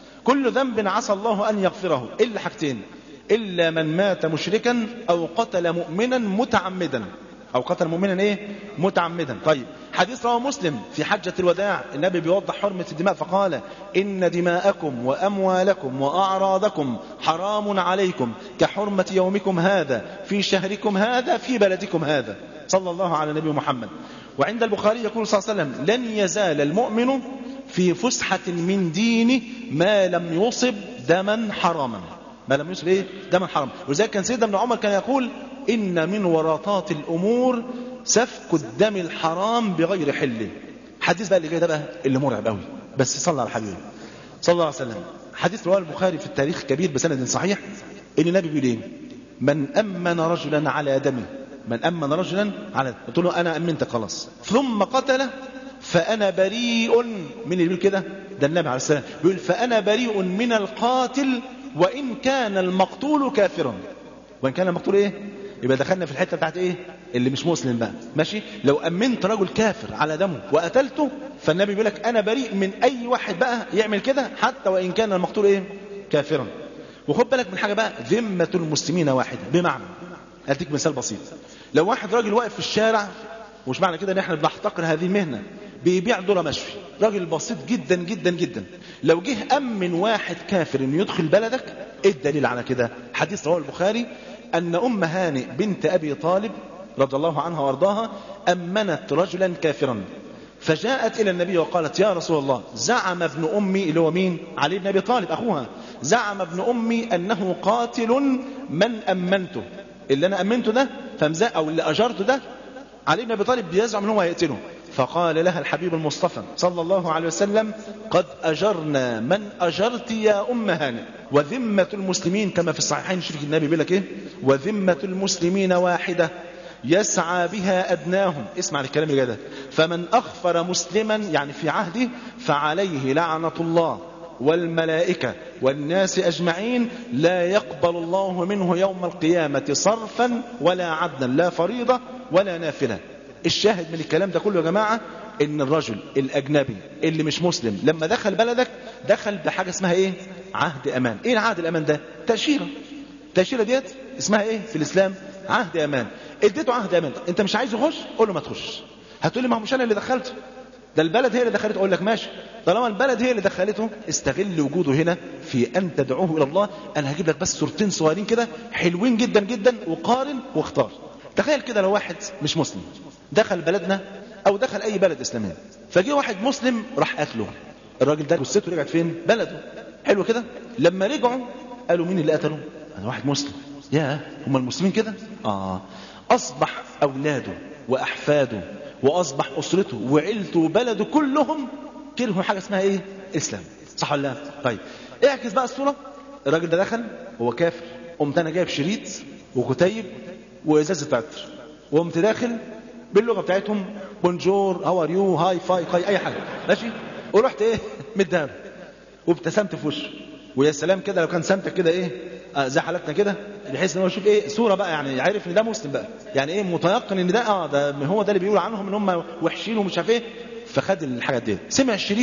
كل ذنب عسى الله ان يغفره الا حاجتين الا من مات مشركا او قتل مؤمنا متعمدا او قتل مؤمنا ايه متعمدا طيب حديث رواه مسلم في حجة الوداع النبي بيوضح حرمة الدماء فقال إن دماءكم وأموالكم وأعراضكم حرام عليكم كحرمة يومكم هذا في شهركم هذا في بلدكم هذا صلى الله على نبي محمد وعند البخاري يقول صلى الله عليه وسلم لن يزال المؤمن في فسحة من دينه ما لم يصب دما حراما ما لم يصب ايه دما حراما ولذلك كان سيدنا ابن عمر كان يقول إن من ورطات الأمور سفك الدم الحرام بغير حله حديث بقى اللي جاي ده بقى اللي مرعب قوي بس صلى على الحبيب صلى الله عليه وسلم حديث رواه البخاري في التاريخ كبير بسند صحيح ان النبي بيقول ايه من امن رجلا على دمه من امن رجلا على قلت له انا امنت خلاص ثم قتله فانا بريء من اللي بيقول كده ده النبي عليه السلام بيقول فانا بريء من القاتل وان كان المقتول كافرا وان كان المقتول ايه يبقى دخلنا في الحته بتاعت ايه اللي مش مسلم بقى ماشي لو امنت رجل كافر على دمه وقتلته فالنبي بيقول لك انا بريء من اي واحد بقى يعمل كده حتى وان كان المقتول ايه كافرا وخد بالك من حاجه بقى ذمه المسلمين واحده بمعنى اديك مثال بسيط لو واحد راجل واقف في الشارع ومش معنى كده ان احنا بنحتقر هذه المهنه بيبيع ذره مشوي راجل بسيط جدا جدا جدا لو جه امن واحد كافر انه يدخل بلدك ايه الدليل على كده حديث رواه البخاري أن أم هانئ بنت أبي طالب رضي الله عنها وارضاها أمنت رجلا كافرا فجاءت إلى النبي وقالت يا رسول الله زعم ابن أمي اللي هو مين علي بن أبي طالب أخوها زعم ابن أمي أنه قاتل من أمنته اللي أنا أمنته ده فمزاء أو اللي أجرته ده علي بن أبي طالب بيزعم أنه هيقتله فقال لها الحبيب المصطفى صلى الله عليه وسلم قد أجرنا من أجرت يا أم هانئ وذمة المسلمين كما في الصحيحين شوف النبي بيقول لك إيه وذمة المسلمين واحدة يسعى بها أدناهم اسمع الكلام اللي ده فمن أخفر مسلما يعني في عهده فعليه لعنة الله والملائكة والناس أجمعين لا يقبل الله منه يوم القيامة صرفا ولا عدلا لا فريضة ولا نافلة الشاهد من الكلام ده كله يا جماعة ان الرجل الاجنبي اللي مش مسلم لما دخل بلدك دخل بحاجة اسمها ايه عهد امان ايه العهد الامان ده تأشيرة التأشيرة ديت اسمها ايه في الاسلام عهد امان اديته عهد امان انت مش عايز يخش قول له ما تخش هتقول لي ما هو مش انا اللي دخلته ده البلد هي اللي دخلته اقول لك ماشي طالما البلد هي اللي دخلته استغل وجوده هنا في ان تدعوه الى الله انا هجيب لك بس صورتين صغيرين كده حلوين جدا جدا وقارن واختار تخيل كده لو واحد مش مسلم دخل بلدنا او دخل اي بلد اسلامي فجه واحد مسلم راح قتله الراجل ده جثته رجعت فين بلده حلو كده لما رجعوا قالوا مين اللي قتله انا واحد مسلم يا هم المسلمين كده اه اصبح اولاده واحفاده واصبح اسرته وعيلته وبلده كلهم كلهم حاجه اسمها ايه اسلام صح ولا لا طيب اعكس بقى الصوره الراجل ده دخل هو كافر قمت انا جايب شريط وكتيب وازازه عطر وقمت داخل باللغه بتاعتهم بونجور هاو ار يو هاي فاي قاي اي حاجه ماشي ورحت ايه مدام وابتسمت في وشه ويا سلام كده لو كان سمتك كده ايه آه زي حالتنا كده بحيث ان هو يشوف ايه صوره بقى يعني عارف ان ده مسلم بقى يعني ايه متيقن ان ده اه ده هو ده اللي بيقول عنهم ان هم وحشين ومش عارف ايه فخد الحاجات دي سمع الشريط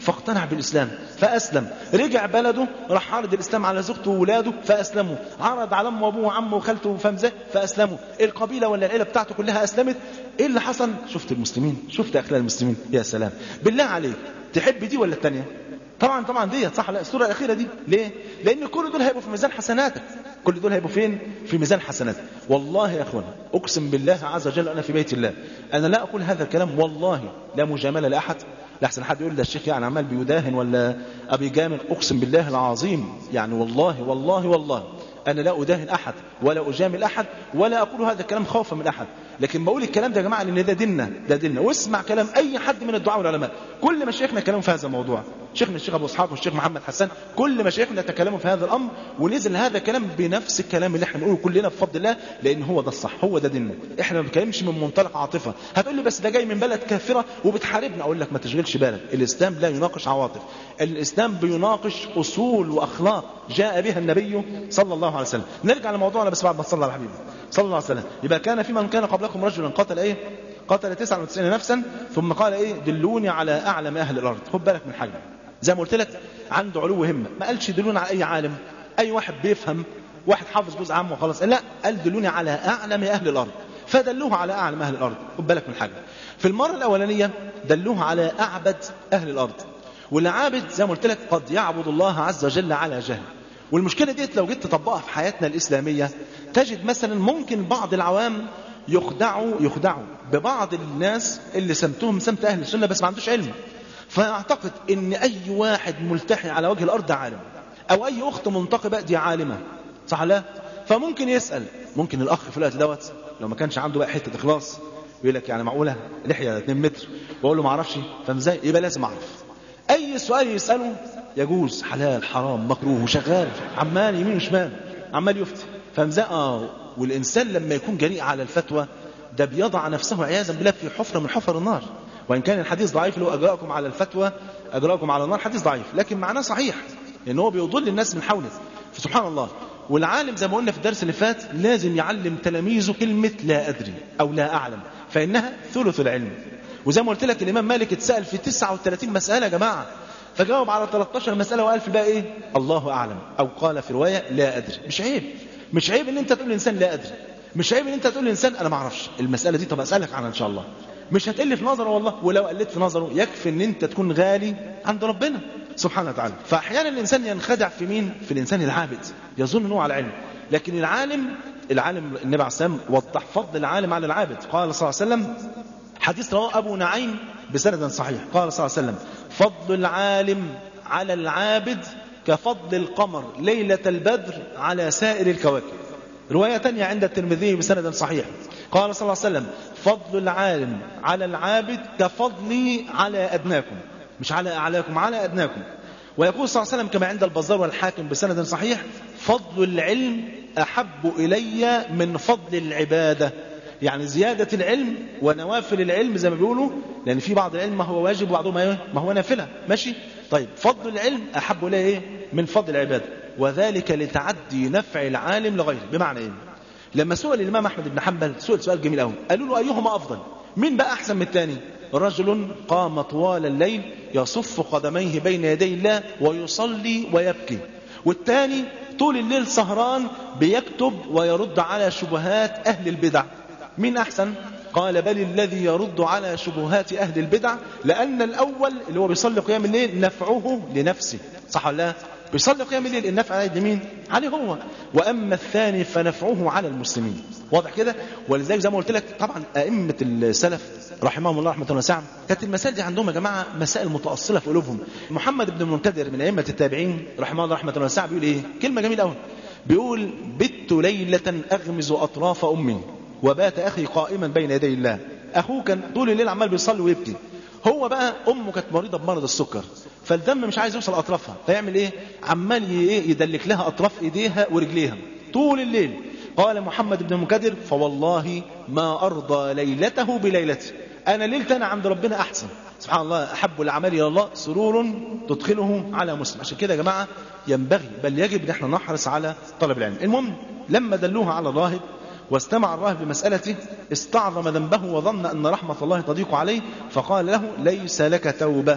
فاقتنع بالإسلام فأسلم رجع بلده راح عرض الإسلام على زوجته وولاده فأسلموا عرض على أمه وأبوه وعمه وخالته فمزه فأسلموا القبيلة ولا العيلة بتاعته كلها أسلمت إيه اللي حصل شفت المسلمين شفت أخلاق المسلمين يا سلام بالله عليك تحب دي ولا التانية طبعا طبعا ديت صح لا السوره الاخيره دي ليه لان كل دول هيبقوا في ميزان حسناتك كل دول هيبقوا فين في ميزان حسناتك والله يا اخوانا اقسم بالله عز وجل انا في بيت الله انا لا اقول هذا الكلام والله لا مجامله لاحد لحسن حد يقول ده الشيخ يعني عمال بيداهن ولا ابي جامل اقسم بالله العظيم يعني والله والله والله انا لا اداهن احد ولا اجامل احد ولا اقول هذا الكلام خوفا من احد لكن بقول الكلام ده يا جماعه لان ده ديننا ده ديننا واسمع كلام اي حد من الدعاء والعلماء كل مشايخنا كلاموا في هذا الموضوع شيخنا الشيخ ابو اسحاق والشيخ محمد حسان كل مشايخنا تكلموا في هذا الامر ونزل هذا الكلام بنفس الكلام اللي احنا بنقوله كلنا بفضل الله لان هو ده الصح هو ده ديننا احنا ما بنتكلمش من منطلق عاطفه هتقول لي بس ده جاي من بلد كافره وبتحاربنا اقول لك ما تشغلش بالك الاسلام لا يناقش عواطف الاسلام بيناقش اصول واخلاق جاء بها النبي صلى الله عليه وسلم نرجع لموضوعنا بس بعد ما صلى على حبيبي صلى الله عليه وسلم يبقى كان في من كان قبلكم رجلا قتل ايه قتل 99 نفسا ثم قال ايه دلوني على اعلم اهل الارض خد بالك من حاجه زي ما قلت لك عنده علو همه ما قالش دلوني على اي عالم اي واحد بيفهم واحد حافظ جزء عام وخلاص لا قال دلوني على اعلم اهل الارض فدلوه على اعلم اهل الارض خد بالك من حاجه في المره الاولانيه دلوه على اعبد اهل الارض والعابد زي ما قلت لك قد يعبد الله عز وجل على جهل والمشكله ديت لو جيت تطبقها في حياتنا الاسلاميه تجد مثلا ممكن بعض العوام يخدعوا يخدعوا ببعض الناس اللي سمتهم سمت اهل السنه بس ما عندوش علم فيعتقد ان اي واحد ملتحي على وجه الارض ده عالم او اي اخت منتقبه دي عالمه صح لا فممكن يسال ممكن الاخ في الوقت دوت لو ما كانش عنده بقى حته اخلاص يقول لك يعني معقوله لحيه 2 متر واقول له ما اعرفش فازاي يبقى لازم اعرف اي سؤال يساله يجوز حلال حرام مكروه وشغال عمال يمين وشمال عمال يفتي فمزاء اه والانسان لما يكون جريء على الفتوى ده بيضع نفسه عياذا بالله في حفره من حفر النار وان كان الحديث ضعيف لو اجراكم على الفتوى اجراكم على النار حديث ضعيف لكن معناه صحيح لان هو بيضل الناس من حوله فسبحان الله والعالم زي ما قلنا في الدرس اللي فات لازم يعلم تلاميذه كلمه لا ادري او لا اعلم فانها ثلث العلم وزي ما قلت لك الامام مالك اتسال في 39 مساله يا جماعه فجاوب على 13 مساله وقال في الباقي ايه الله اعلم او قال في روايه لا ادري مش عيب مش عيب ان انت تقول للانسان لا ادري مش عيب ان انت تقول للانسان انا ما اعرفش المساله دي طب اسالك عنها ان شاء الله مش هتقل في نظره والله ولو قلت في نظره يكفي ان انت تكون غالي عند ربنا سبحانه وتعالى فاحيانا الانسان ينخدع في مين في الانسان العابد يظن انه على علم لكن العالم العالم النبي عليه السلام وضح فضل العالم على العابد قال صلى الله عليه وسلم حديث رواه ابو نعيم بسند صحيح قال صلى الله عليه وسلم فضل العالم على العابد كفضل القمر ليلة البدر على سائر الكواكب رواية تانية عند الترمذي بسند صحيح قال صلى الله عليه وسلم فضل العالم على العابد كفضلي على أدناكم مش على أعلاكم على أدناكم ويقول صلى الله عليه وسلم كما عند البزار والحاكم بسند صحيح فضل العلم أحب إلي من فضل العبادة يعني زيادة العلم ونوافل العلم زي ما بيقولوا لأن في بعض العلم ما هو واجب وبعضه ما هو نافلة ماشي طيب فضل العلم أحب إليه إيه؟ من فضل العبادة وذلك لتعدي نفع العالم لغيره بمعنى إيه لما سئل الإمام أحمد بن حنبل سئل سؤال جميل قوي قالوا له أيهما أفضل مين بقى أحسن من الثاني رجل قام طوال الليل يصف قدميه بين يدي الله ويصلي ويبكي والثاني طول الليل سهران بيكتب ويرد على شبهات أهل البدع مين أحسن قال بل الذي يرد على شبهات أهل البدع لأن الأول اللي هو بيصلي قيام الليل نفعه لنفسه صح ولا لا بيصلي قيام الليل النفع على مين عليه هو وأما الثاني فنفعه على المسلمين واضح كده ولذلك زي ما قلت لك طبعا أئمة السلف رحمهم الله رحمة واسعة كانت المسائل دي عندهم يا جماعة مسائل متأصلة في قلوبهم محمد بن المنكدر من أئمة التابعين رحمه الله رحمة واسعة بيقول إيه كلمة جميلة قوي بيقول بت ليلة أغمز أطراف أمي وبات أخي قائما بين يدي الله أخوه كان طول الليل عمال بيصلي ويبكي هو بقى أمه كانت مريضة بمرض السكر فالدم مش عايز يوصل أطرافها فيعمل إيه عمال يدلك لها أطراف إيديها ورجليها طول الليل قال محمد بن المكدر فوالله ما أرضى ليلته بليلتي أنا ليلتي أنا عند ربنا أحسن سبحان الله أحب الأعمال إلى الله سرور تدخله على مسلم عشان كده يا جماعة ينبغي بل يجب أن احنا نحرص على طلب العلم المهم لما دلوها على الراهب واستمع الراهب بمسألته استعظم ذنبه وظن أن رحمة الله تضيق عليه فقال له ليس لك توبة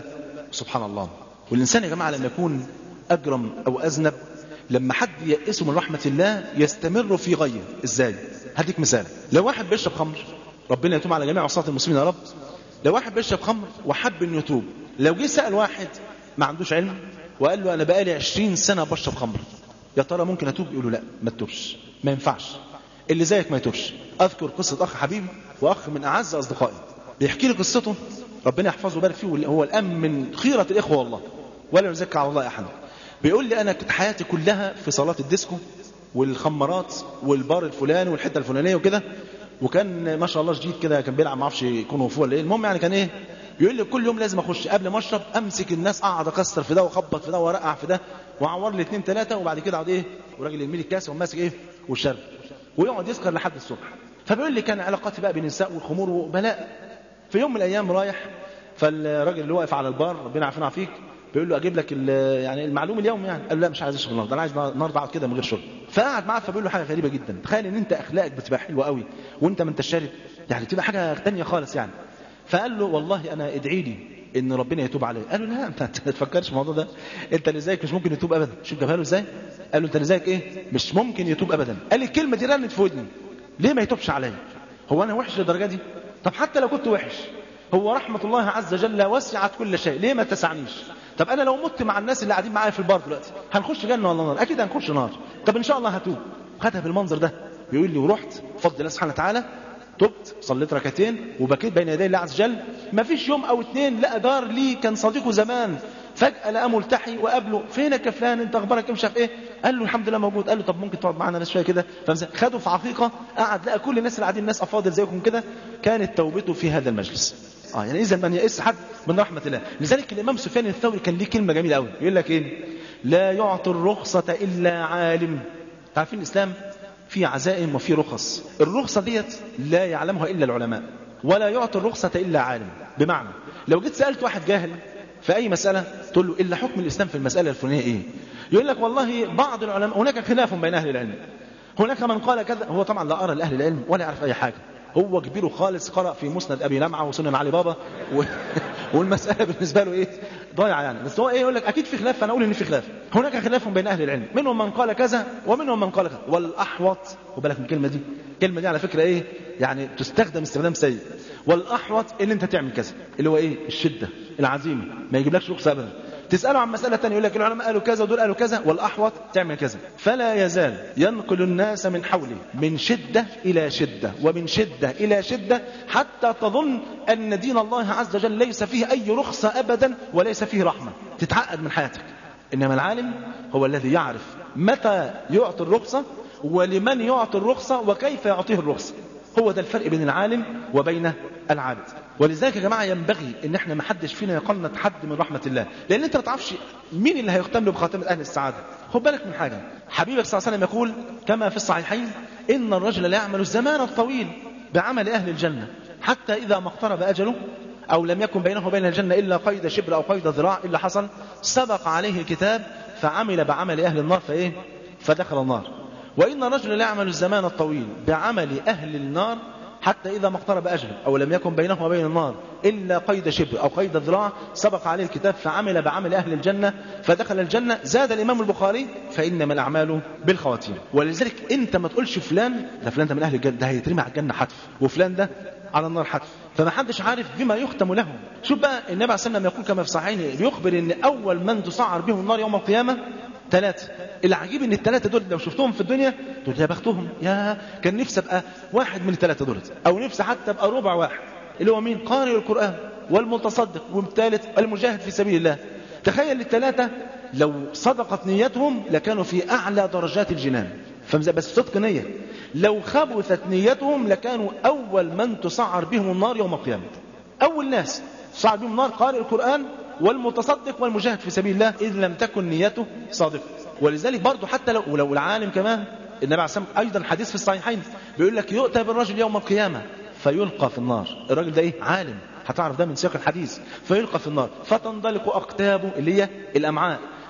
سبحان الله والإنسان يا جماعة لما يكون أجرم أو أذنب لما حد يأسه من رحمة الله يستمر في غيه ازاي هديك مثال لو واحد بيشرب خمر ربنا يتوب على جميع عصاة المسلمين يا رب لو واحد بيشرب خمر وحب انه يتوب لو جه سأل واحد ما عندوش علم وقال له انا بقالي 20 سنة بشرب خمر يا ترى ممكن اتوب يقول له لا ما تتوبش ما ينفعش اللي زيك ما يتوبش اذكر قصة اخ حبيبي واخ من اعز اصدقائي بيحكي لي قصته ربنا يحفظه ويبارك فيه هو الان من خيرة الاخوة والله ولا يزكى على الله احد بيقول لي انا كنت حياتي كلها في صالات الديسكو والخمارات والبار الفلاني والحته الفلانيه وكده وكان ما شاء الله شديد كده كان بيلعب ما اعرفش يكون فوق ولا ايه المهم يعني كان ايه بيقول لي كل يوم لازم اخش قبل ما اشرب امسك الناس اقعد اكسر في ده واخبط في ده وارقع في ده واعور لي اثنين ثلاثه وبعد كده اقعد ايه وراجل يرمي لي الكاس وماسك ايه والشرب ويقعد يسكر لحد الصبح فبيقول لي كان علاقاتي بقى بين النساء والخمور وبلاء في يوم من الايام رايح فالراجل اللي واقف على البار ربنا يعافينا فيك بيقول له اجيب لك يعني المعلوم اليوم يعني قال له لا مش عايز اشرب النهارده انا عايز النهارده اقعد كده من غير شرب فقعد معاه فبيقول له حاجه غريبه جدا تخيل ان انت اخلاقك بتبقى حلوه قوي وانت ما انت شارب يعني تبقى حاجه ثانيه خالص يعني فقال له والله انا ادعي لي ان ربنا يتوب علي قال له لا انت ما تفكرش في الموضوع ده انت اللي زيك مش ممكن يتوب ابدا شوف جابها له ازاي قال له انت اللي زيك ايه مش ممكن يتوب ابدا قال لي الكلمه دي رنت في ودني ليه ما يتوبش عليا هو انا وحش للدرجه دي طب حتى لو كنت وحش هو رحمة الله عز وجل وسعت كل شيء ليه ما تسعنيش طب انا لو مت مع الناس اللي قاعدين معايا في البار دلوقتي هنخش جنة ولا نار اكيد هنخش نار طب ان شاء الله هتوب خدها بالمنظر ده بيقول لي ورحت بفضل الله سبحانه وتعالى تبت صليت ركعتين وبكيت بين يدي الله عز وجل ما فيش يوم او اتنين لقى دار لي كان صديقه زمان فجأة لقى ملتحي وقابله فينك يا فلان انت اخبارك ايه مش عارف ايه قال له الحمد لله موجود قال له طب ممكن تقعد معانا بس شويه كده خده في عقيقه قعد لقى كل الناس اللي قاعدين ناس افاضل زيكم كده كانت توبته في هذا المجلس اه يعني اذا من يئس حد من رحمه الله لذلك الامام سفيان الثوري كان ليه كلمه جميله قوي يقول لك ايه لا يعطي الرخصه الا عالم عارفين الاسلام في عزائم وفي رخص الرخصه ديت لا يعلمها الا العلماء ولا يعطي الرخصه الا عالم بمعنى لو جيت سالت واحد جاهل في اي مساله تقول له الا حكم الاسلام في المساله الفلانيه ايه يقول لك والله بعض العلماء هناك خلاف بين اهل العلم هناك من قال كذا هو طبعا لا ارى لاهل العلم ولا يعرف اي حاجه هو كبير خالص قرأ في مسند أبي لمعة وسنن علي بابا و... والمسألة بالنسبة له إيه ضايعة يعني بس هو إيه يقول لك أكيد في خلاف فأنا أقول إن في خلاف هناك خلاف بين أهل العلم منهم من قال كذا ومنهم من قال كذا والأحوط وبالك من الكلمة دي الكلمة دي على فكرة إيه يعني تستخدم استخدام سيء والأحوط إن أنت تعمل كذا اللي هو إيه الشدة العزيمة ما يجيبلكش رخصة أبدا تسأله عن مسألة تانية يقول لك العلماء قالوا كذا ودول قالوا كذا والأحوط تعمل كذا فلا يزال ينقل الناس من حوله من شدة إلى شدة ومن شدة إلى شدة حتى تظن أن دين الله عز وجل ليس فيه أي رخصة أبدا وليس فيه رحمة تتعقد من حياتك إنما العالم هو الذي يعرف متى يعطي الرخصة ولمن يعطي الرخصة وكيف يعطيه الرخصة هو ده الفرق بين العالم وبين العابد ولذلك يا جماعة ينبغي ان احنا ما حدش فينا يقنط حد من رحمة الله لان انت ما تعرفش مين اللي هيختم له بخاتمة اهل السعادة خد بالك من حاجة حبيبك صلى الله عليه وسلم يقول كما في الصحيحين ان الرجل لا يعمل الزمان الطويل بعمل اهل الجنة حتى اذا ما اقترب اجله او لم يكن بينه وبين الجنة الا قيد شبر او قيد ذراع الا حصل سبق عليه الكتاب فعمل بعمل اهل النار فايه فدخل النار وإن الرجل لا يعمل الزمان الطويل بعمل أهل النار حتى إذا ما اقترب أجله أو لم يكن بينه وبين النار إلا قيد شبر أو قيد ذراع سبق عليه الكتاب فعمل بعمل أهل الجنة فدخل الجنة زاد الإمام البخاري فإنما الأعمال بالخواتيم ولذلك أنت ما تقولش فلان ده فلان ده من أهل الجنة ده هيترمي على الجنة حتف وفلان ده على النار حتف فما حدش عارف بما يختم له شوف بقى النبي عليه الصلاة والسلام يقول كما في صحيحين بيخبر ان اول من تسعر بهم النار يوم القيامة ثلاثة العجيب ان الثلاثة دول لو شفتهم في الدنيا دول يا بختهم يا كان نفسي ابقى واحد من الثلاثة دول او نفسي حتى ابقى ربع واحد اللي هو مين قارئ القرآن والمتصدق والثالث المجاهد في سبيل الله تخيل الثلاثة لو صدقت نيتهم لكانوا في اعلى درجات الجنان بس صدق نية لو خبثت نيتهم لكانوا اول من تسعر بهم النار يوم القيامة اول ناس تسعر بهم النار قارئ القرآن والمتصدق والمجاهد في سبيل الله إذ لم تكن نيته صادقة ولذلك برضه حتى لو, ولو العالم كمان النبي عليه الصلاة أيضا حديث في الصحيحين بيقول لك يؤتى بالرجل يوم القيامة فيلقى في النار الراجل ده ايه عالم هتعرف ده من سياق الحديث فيلقى في النار فتنضلق أقتابه اللي هي الأمعاء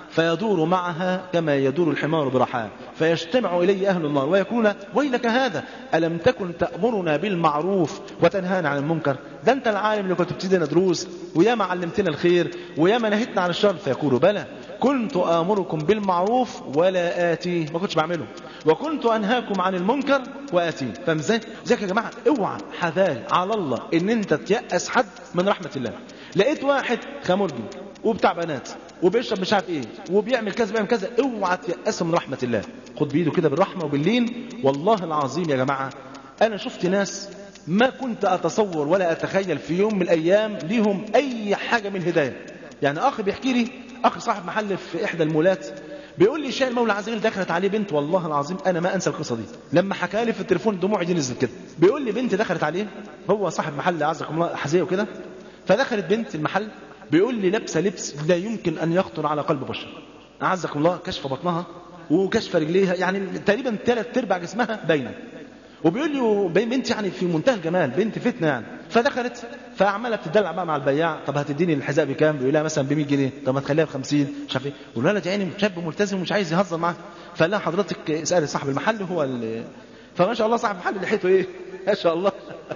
فيدور معها كما يدور الحمار برحاه فيجتمع إليه أهل النار ويقولون ويلك هذا ألم تكن تأمرنا بالمعروف وتنهانا عن المنكر ده أنت العالم اللي كنت بتدينا دروس وياما علمتنا الخير وياما نهيتنا عن الشر فيقول بلى كنت آمركم بالمعروف ولا آتيه ما كنتش بعمله وكنت أنهاكم عن المنكر وآتيه فاهم ازاي؟ زيك يا جماعة اوعى حذاري على الله ان انت تيأس حد من رحمة الله لقيت واحد خمرجي وبتاع بنات وبيشرب مش عارف ايه وبيعمل كذا بيعمل كذا اوعى تيأسه من رحمة الله خد بايده كده بالرحمة وباللين والله العظيم يا جماعة انا شفت ناس ما كنت اتصور ولا اتخيل في يوم من الايام ليهم اي حاجة من هداية يعني اخ بيحكي لي اخ صاحب محل في احدى المولات بيقول لي شاء المولى عز وجل دخلت عليه بنت والله العظيم انا ما انسى القصه دي لما حكى لي في التليفون دموعي دي نزلت كده بيقول لي بنت دخلت عليه هو صاحب محل عزكم الله حزيه وكده فدخلت بنت المحل بيقول لي لابسه لبس لا يمكن ان يخطر على قلب بشر اعزكم الله كشف بطنها وكشف رجليها يعني تقريبا ثلاث ارباع جسمها باينه وبيقول لي بنت يعني في منتهى الجمال بنت فتنه يعني فدخلت فعماله بتدلع بقى مع البياع طب هتديني الحذاء بكام بيقول لها مثلا ب 100 جنيه طب ما تخليها ب 50 مش عارف ايه والولد يعني شاب ملتزم ومش عايز يهزر معاها فقال لها حضرتك اسالي صاحب المحل هو اللي فما شاء الله صاحب المحل لحيته ايه ما شاء الله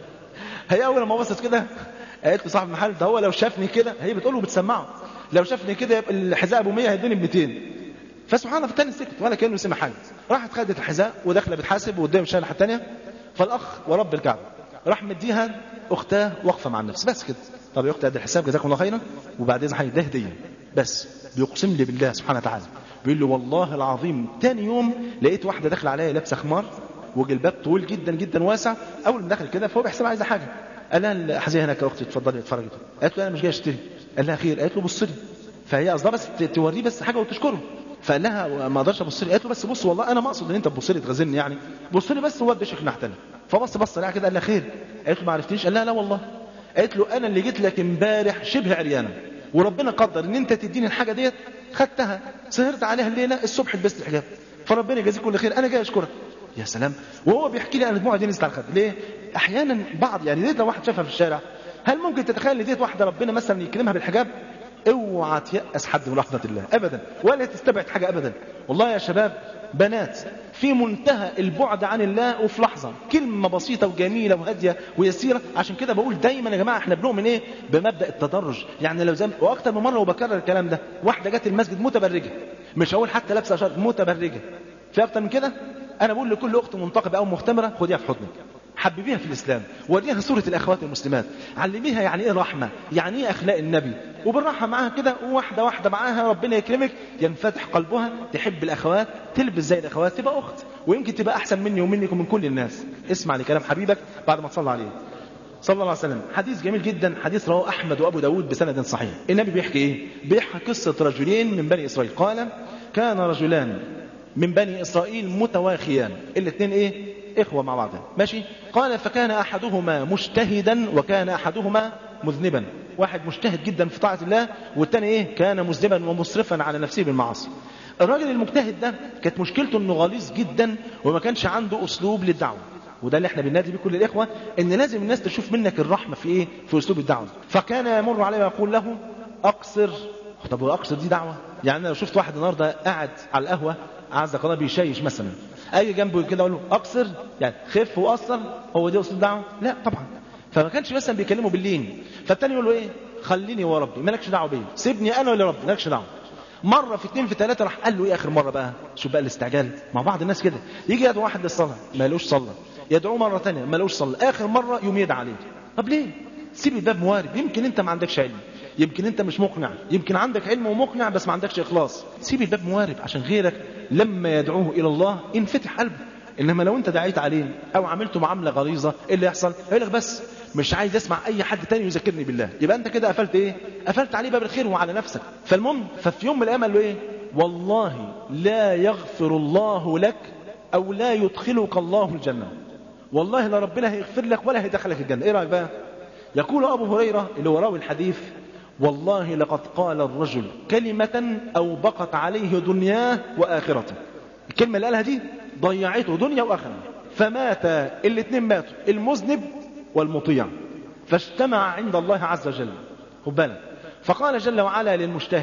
هي اول ما بصت كده قالت له صاحب المحل ده هو لو شافني كده هي بتقول له بتسمعه لو شافني كده يبقى الحذاء ابو 100 هيدوني ب 200 فسبحان الله فالتاني سكت ولا كانه سمع حاجه راحت خدت الحذاء وداخله بتحاسب وقدام شايله الناحيه الثانيه فالاخ ورب الكعبه راح مديها اختها واقفه مع النفس بس كده طب يا اختي قد الحساب جزاكم الله خيرا وبعدين هي ده هديه بس بيقسم لي بالله سبحانه وتعالى بيقول له والله العظيم تاني يوم لقيت واحده داخله عليا لابسه خمار وجلباب طويل جدا جدا واسع اول ما دخل كده فهو بيحسب عايزه حاجه قال لها الحزيه هناك يا اختي اتفضلي اتفرجي قالت له انا مش جاي اشتري قال لها خير قالت له بص لي فهي قصدها بس توريه بس حاجه وتشكره فقال لها ما اقدرش ابص لي قالت له بس بص والله انا ما اقصد ان انت تبص لي تغزلني يعني بص لي بس وودي شيخ ناحيه فبص بص عليها كده قال لها خير قالت له ما عرفتنيش قال لها لا والله قالت له انا اللي جيت لك امبارح شبه عريانه وربنا قدر ان انت تديني الحاجه ديت خدتها سهرت عليها الليله الصبح لبست الحجاب فربنا يجازيك كل خير انا جاي اشكرك يا سلام وهو بيحكي لي انا دموعي دي نزلت على الخد ليه احيانا بعض يعني ديت لو واحد شافها في الشارع هل ممكن تتخيل ان ديت واحده ربنا مثلا يكرمها بالحجاب اوعى تيأس حد من رحمة الله ابدا ولا تستبعد حاجة ابدا والله يا شباب بنات في منتهى البعد عن الله وفي لحظة كلمة بسيطة وجميلة وهادية ويسيرة عشان كده بقول دايما يا جماعة احنا بنؤمن ايه بمبدأ التدرج يعني لو زي واكتر من مرة وبكرر الكلام ده واحدة جت المسجد متبرجة مش هقول حتى لابسة شرط متبرجة في اكتر من كده انا بقول لكل اخت منتقبة او مختمرة خديها في حضنك حببيها في الإسلام وريها صورة الأخوات المسلمات علميها يعني إيه رحمة يعني إيه أخلاق النبي وبالراحة معاها كده واحدة واحدة معاها ربنا يكرمك ينفتح قلبها تحب الأخوات تلبس زي الأخوات تبقى أخت ويمكن تبقى أحسن مني ومنك ومن كل الناس اسمع لكلام حبيبك بعد ما تصلى عليه صلى الله عليه وسلم حديث جميل جدا حديث رواه أحمد وأبو داود بسند صحيح النبي بيحكي إيه بيحكي قصة رجلين من بني إسرائيل قال كان رجلان من بني إسرائيل متواخيان الاثنين إيه إخوة مع بعض ماشي قال فكان أحدهما مجتهدا وكان أحدهما مذنبا واحد مجتهد جدا في طاعة الله والتاني إيه كان مذنبا ومسرفا على نفسه بالمعاصي الراجل المجتهد ده كانت مشكلته انه غليظ جدا وما كانش عنده اسلوب للدعوه وده اللي احنا بننادي بيه كل الاخوه ان لازم الناس تشوف منك الرحمه في ايه في اسلوب الدعوه فكان يمر عليه ويقول له اقصر طب واقصر دي دعوه يعني انا لو شفت واحد النهارده قاعد على القهوه عزك الله بيشيش مثلا اجي جنبه كده اقول له اقصر يعني خف وقصر هو دي اسلوب دعوه لا طبعا فما كانش مثلا بيكلمه باللين فالتاني يقول له ايه خليني وربي مالكش دعوه بيا سيبني انا ولا ربي مالكش دعوه مره في اتنين في ثلاثه راح قال له ايه اخر مره بقى شوف بقى الاستعجال مع بعض الناس كده يجي يدعو واحد للصلاه ما لوش صلى يدعوه مره ثانيه ما لوش صلى اخر مره يوم يدعى عليه طب ليه سيب الباب موارب يمكن انت ما عندكش علم يمكن انت مش مقنع يمكن عندك علم ومقنع بس ما عندكش اخلاص سيب الباب موارب عشان غيرك لما يدعوه الى الله ينفتح قلبه انما لو انت دعيت عليه او عملته معامله غليظه ايه اللي يحصل يقول لك بس مش عايز اسمع اي حد تاني يذكرني بالله يبقى انت كده قفلت ايه قفلت عليه باب الخير وعلى نفسك فالمهم ففي يوم من الايام قال له ايه والله لا يغفر الله لك او لا يدخلك الله الجنه والله لا ربنا هيغفر لك ولا هيدخلك الجنه ايه رايك بقى يقول ابو هريره اللي هو راوي الحديث والله لقد قال الرجل كلمة أوبقت عليه دنياه وآخرته الكلمة اللي قالها دي ضيعته دنيا وآخرة فمات الاثنين ماتوا المذنب والمطيع فاجتمع عند الله عز وجل خد بالك فقال جل وعلا للمجتهد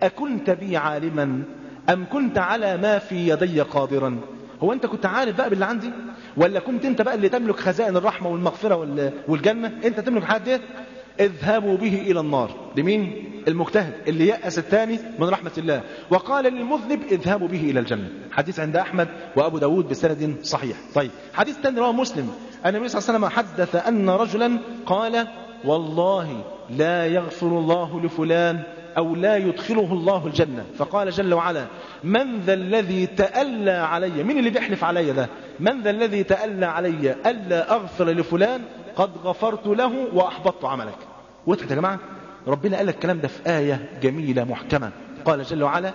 أكنت بي عالما أم كنت على ما في يدي قادرا هو أنت كنت عارف بقى باللي عندي ولا كنت أنت بقى اللي تملك خزائن الرحمة والمغفرة وال- والجنة أنت تملك حاجات ديت اذهبوا به إلى النار لمين المجتهد اللي يأس الثاني من رحمة الله وقال للمذنب اذهبوا به إلى الجنة حديث عند أحمد وأبو داود بسند صحيح طيب حديث ثاني رواه مسلم أن النبي صلى الله عليه وسلم حدث أن رجلا قال والله لا يغفر الله لفلان أو لا يدخله الله الجنة فقال جل وعلا من ذا الذي تألى علي من اللي بيحلف علي ده من ذا الذي تألى علي ألا أغفر لفلان قد غفرت له وأحبطت عملك وضحت يا جماعة ربنا قال لك الكلام ده في آية جميلة محكمة قال جل وعلا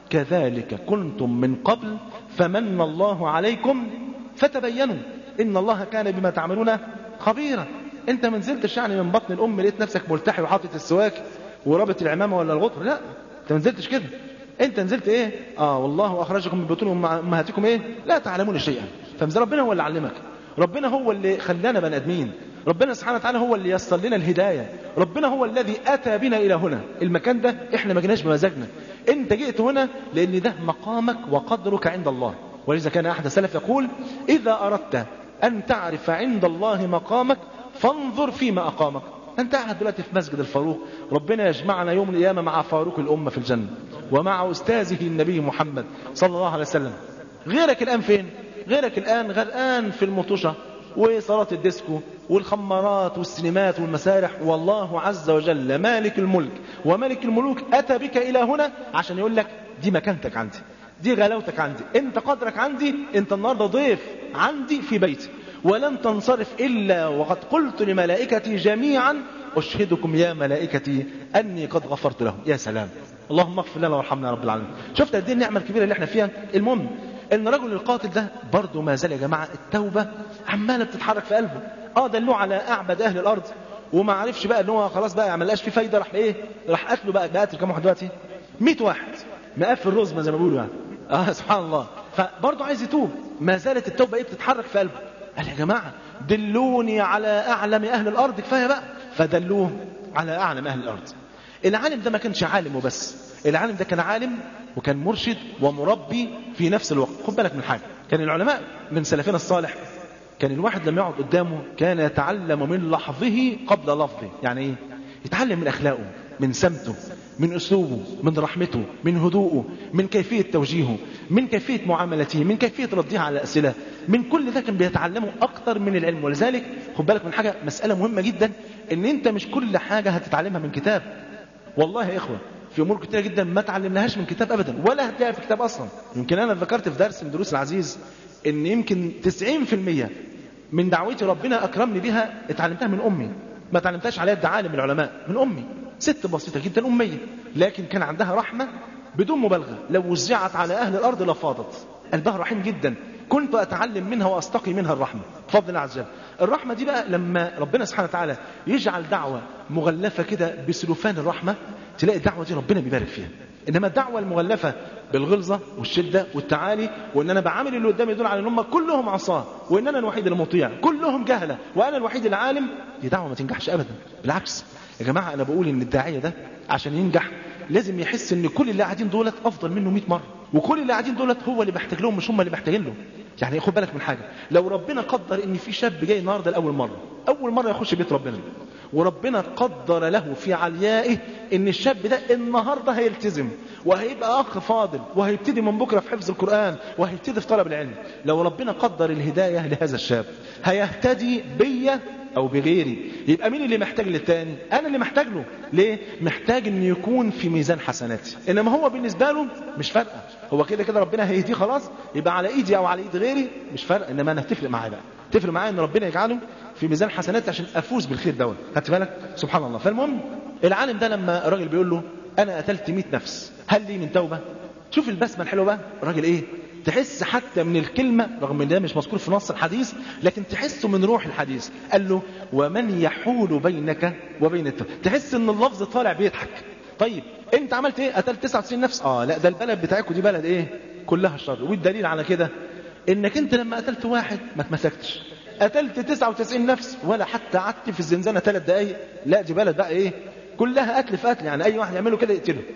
كذلك كنتم من قبل فمن الله عليكم فتبينوا إن الله كان بما تعملون خبيرا انت ما نزلتش يعني من بطن الام لقيت نفسك ملتحي وحاطط السواك ورابط العمامه ولا الغطر لا انت ما نزلتش كده انت نزلت ايه اه والله اخرجكم من بطون امهاتكم ايه لا تعلمون شيئا فمزل ربنا هو اللي علمك ربنا هو اللي خلانا بني ادمين ربنا سبحانه وتعالى هو اللي يسر لنا الهدايه ربنا هو الذي اتى بنا الى هنا المكان ده احنا ما جيناش بمزاجنا انت جئت هنا لان ده مقامك وقدرك عند الله ولذا كان احد السلف يقول اذا اردت ان تعرف عند الله مقامك فانظر فيما أقامك أنت قاعد دلوقتي في مسجد الفاروق ربنا يجمعنا يوم القيامة مع فاروق الأمة في الجنة ومع أستاذه النبي محمد صلى الله عليه وسلم غيرك الآن فين؟ غيرك الآن غرقان في المطوشة وصالات الديسكو والخمارات والسينمات والمسارح والله عز وجل مالك الملك وملك الملوك أتى بك إلى هنا عشان يقول لك دي مكانتك عندي دي غلاوتك عندي انت قدرك عندي انت النهارده ضيف عندي في بيتي ولن تنصرف إلا وقد قلت لملائكتي جميعا أشهدكم يا ملائكتي أني قد غفرت لهم يا سلام اللهم اغفر لنا وارحمنا يا رب العالمين شفت قد ايه النعمة الكبيرة اللي احنا فيها المهم ان رجل القاتل ده برضه ما زال يا جماعة التوبة عمالة بتتحرك في قلبه اه دلوه على أعبد أهل الأرض وما عرفش بقى ان هو خلاص بقى ما لقاش فيه فايدة راح ايه راح قتله بقى بقى قتل كام واحد دلوقتي 100 واحد مقفل رزمة زي ما بيقولوا يعني اه سبحان الله فبرضه عايز يتوب ما زالت التوبة ايه بتتحرك في قلبه قال يا جماعة دلوني على أعلم أهل الأرض كفاية بقى فدلوه على أعلم أهل الأرض العالم ده ما كانش عالم وبس العالم ده كان عالم وكان مرشد ومربي في نفس الوقت خد بالك من حاجة كان العلماء من سلفنا الصالح كان الواحد لما يقعد قدامه كان يتعلم من لحظه قبل لفظه يعني ايه يتعلم من أخلاقه من سمته من أسلوبه من رحمته من هدوءه من كيفية توجيهه من كيفية معاملته من كيفية ردها على الأسئلة من كل ده كان بيتعلمه أكتر من العلم ولذلك خد بالك من حاجة مسألة مهمة جدا إن أنت مش كل حاجة هتتعلمها من كتاب والله يا إخوة في أمور كتيرة جدا ما تعلمناهاش من كتاب أبدا ولا هتلاقيها في كتاب أصلا يمكن أنا ذكرت في درس من دروس العزيز إن يمكن 90% من دعوتي ربنا أكرمني بها اتعلمتها من أمي ما اتعلمتهاش على يد عالم العلماء من أمي ست بسيطة جدا أمية لكن كان عندها رحمة بدون مبالغة لو وزعت على أهل الأرض لفاضت قلبها رحيم جدا كنت أتعلم منها وأستقي منها الرحمة بفضل الله عز وجل الرحمة دي بقى لما ربنا سبحانه وتعالى يجعل دعوة مغلفة كده بسلوفان الرحمة تلاقي الدعوة دي ربنا بيبارك فيها إنما الدعوة المغلفة بالغلظة والشدة والتعالي وإن أنا بعامل اللي قدامي دول على إن هم كلهم عصاه وإن أنا الوحيد المطيع كلهم جهلة وأنا الوحيد العالم دي دعوة ما تنجحش أبدا بالعكس يا جماعة أنا بقول إن الداعية ده عشان ينجح لازم يحس إن كل اللي قاعدين دولت أفضل منه 100 مرة وكل اللي قاعدين دولت هو اللي محتاج لهم مش هم اللي محتاجين له يعني خد بالك من حاجة لو ربنا قدر إن في شاب جاي النهاردة لأول مرة أول مرة يخش بيت ربنا وربنا قدر له في عليائه ان الشاب ده النهارده هيلتزم وهيبقى اخ فاضل وهيبتدي من بكره في حفظ القران وهيبتدي في طلب العلم لو ربنا قدر الهدايه لهذا الشاب هيهتدي بيا او بغيري يبقى مين اللي محتاج للتاني انا اللي محتاج له ليه محتاج ان يكون في ميزان حسناتي انما هو بالنسبه له مش فارقه هو كده كده ربنا هيهديه خلاص يبقى على ايدي او على ايد غيري مش فارقه انما انا هتفرق معاه بقى تفرق معايا ان ربنا يجعله في ميزان حسناتي عشان افوز بالخير دوت خدت بالك سبحان الله فالمهم العالم ده لما الراجل بيقول له انا قتلت 100 نفس هل لي من توبه شوف البسمه الحلوه بقى الراجل ايه تحس حتى من الكلمة رغم ان ده مش مذكور في نص الحديث لكن تحسه من روح الحديث قال له ومن يحول بينك وبين التوبة تحس ان اللفظ طالع بيضحك طيب انت عملت ايه قتلت 99 نفس اه لا ده البلد بتاعكم دي بلد ايه كلها شر والدليل على كده انك انت لما قتلت واحد ما اتمسكتش قتلت 99 نفس ولا حتى قعدت في الزنزانة ثلاث دقايق لا دي بلد بقى ايه كلها قتل في قتل يعني اي واحد يعمله كده يقتله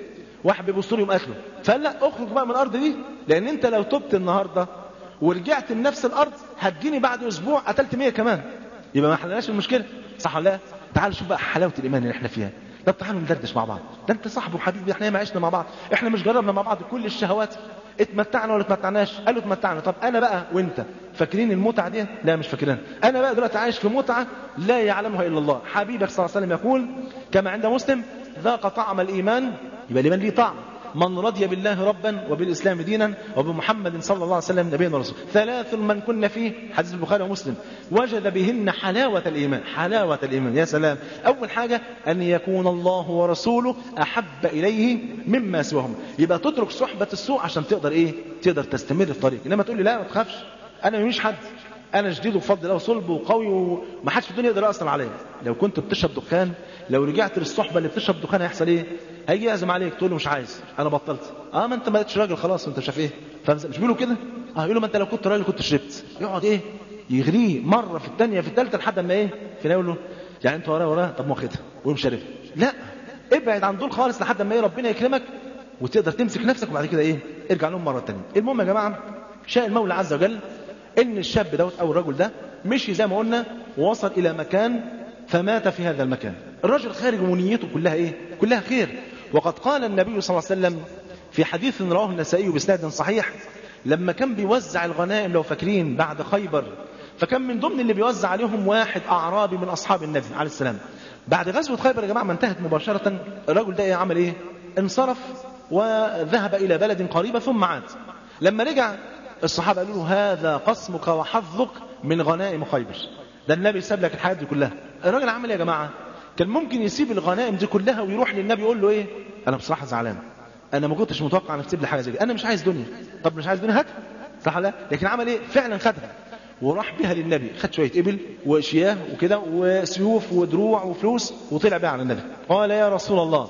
واحد بيبص له يقوم قاتله فقال لا اخرج بقى من الارض دي لان انت لو تبت النهارده ورجعت لنفس الارض هتجيني بعد اسبوع قتلت 100 كمان يبقى ما حلناش المشكله صح ولا لا تعال شوف بقى حلاوه الايمان اللي احنا فيها طب تعالوا ندردش مع بعض ده انت صاحبي وحبيبي احنا ما عشنا مع بعض احنا مش جربنا مع بعض كل الشهوات اتمتعنا ولا اتمتعناش قالوا اتمتعنا طب انا بقى وانت فاكرين المتعه دي لا مش فاكرينها انا بقى دلوقتي عايش في متعه لا يعلمها الا الله حبيبك صلى الله عليه وسلم يقول كما عند مسلم ذاق طعم الايمان يبقى الايمان ليه طعم من رضي بالله ربا وبالاسلام دينا وبمحمد صلى الله عليه وسلم نبيا ورسولا ثلاث من كن فيه حديث البخاري ومسلم وجد بهن حلاوه الايمان حلاوه الايمان يا سلام اول حاجه ان يكون الله ورسوله احب اليه مما سواهم يبقى تترك صحبه السوء عشان تقدر ايه تقدر تستمر في طريق انما تقول لي لا ما تخافش انا مش حد انا شديد وبفضل الله وصلب وقوي وما حدش في الدنيا يقدر ياثر عليا لو كنت بتشرب دخان لو رجعت للصحبه اللي بتشرب دخان هيحصل ايه هيجي يعزم عليك تقول له مش عايز انا بطلت اه ما انت ما بقتش راجل خلاص انت شايف ايه فمش بيقولوا كده اه يقولوا ما انت لو كنت راجل كنت شربت يقعد ايه يغريه مره في الثانيه في الثالثه لحد ما ايه في يقول له يعني انت وراه وراه طب ما واخدها ويقوم شاربها لا ابعد عن دول خالص لحد ما ايه ربنا يكرمك وتقدر تمسك نفسك وبعد كده ايه ارجع لهم مره ثانيه المهم يا جماعه شاء المولى عز وجل ان الشاب دوت او الرجل ده مشي زي ما قلنا ووصل الى مكان فمات في هذا المكان الرجل خارج ونيته كلها ايه كلها خير وقد قال النبي صلى الله عليه وسلم في حديث رواه النسائي باسناد صحيح لما كان بيوزع الغنائم لو فاكرين بعد خيبر فكان من ضمن اللي بيوزع عليهم واحد اعرابي من اصحاب النبي عليه السلام بعد غزوه خيبر يا جماعه ما انتهت مباشره الرجل ده إيه عمل ايه انصرف وذهب الى بلد قريبه ثم عاد لما رجع الصحابه قالوا له هذا قسمك وحظك من غنائم خيبر ده النبي ساب لك الحاجات دي كلها الراجل عمل ايه يا جماعه كان ممكن يسيب الغنائم دي كلها ويروح للنبي يقول له ايه انا بصراحه زعلان انا ما كنتش متوقع انك تسيب لي حاجه زي دي انا مش عايز دنيا طب مش عايز دنيا هات صح لا لكن عمل ايه فعلا خدها وراح بها للنبي خد شويه ابل وشياه وكده وسيوف ودروع وفلوس وطلع بها على النبي قال يا رسول الله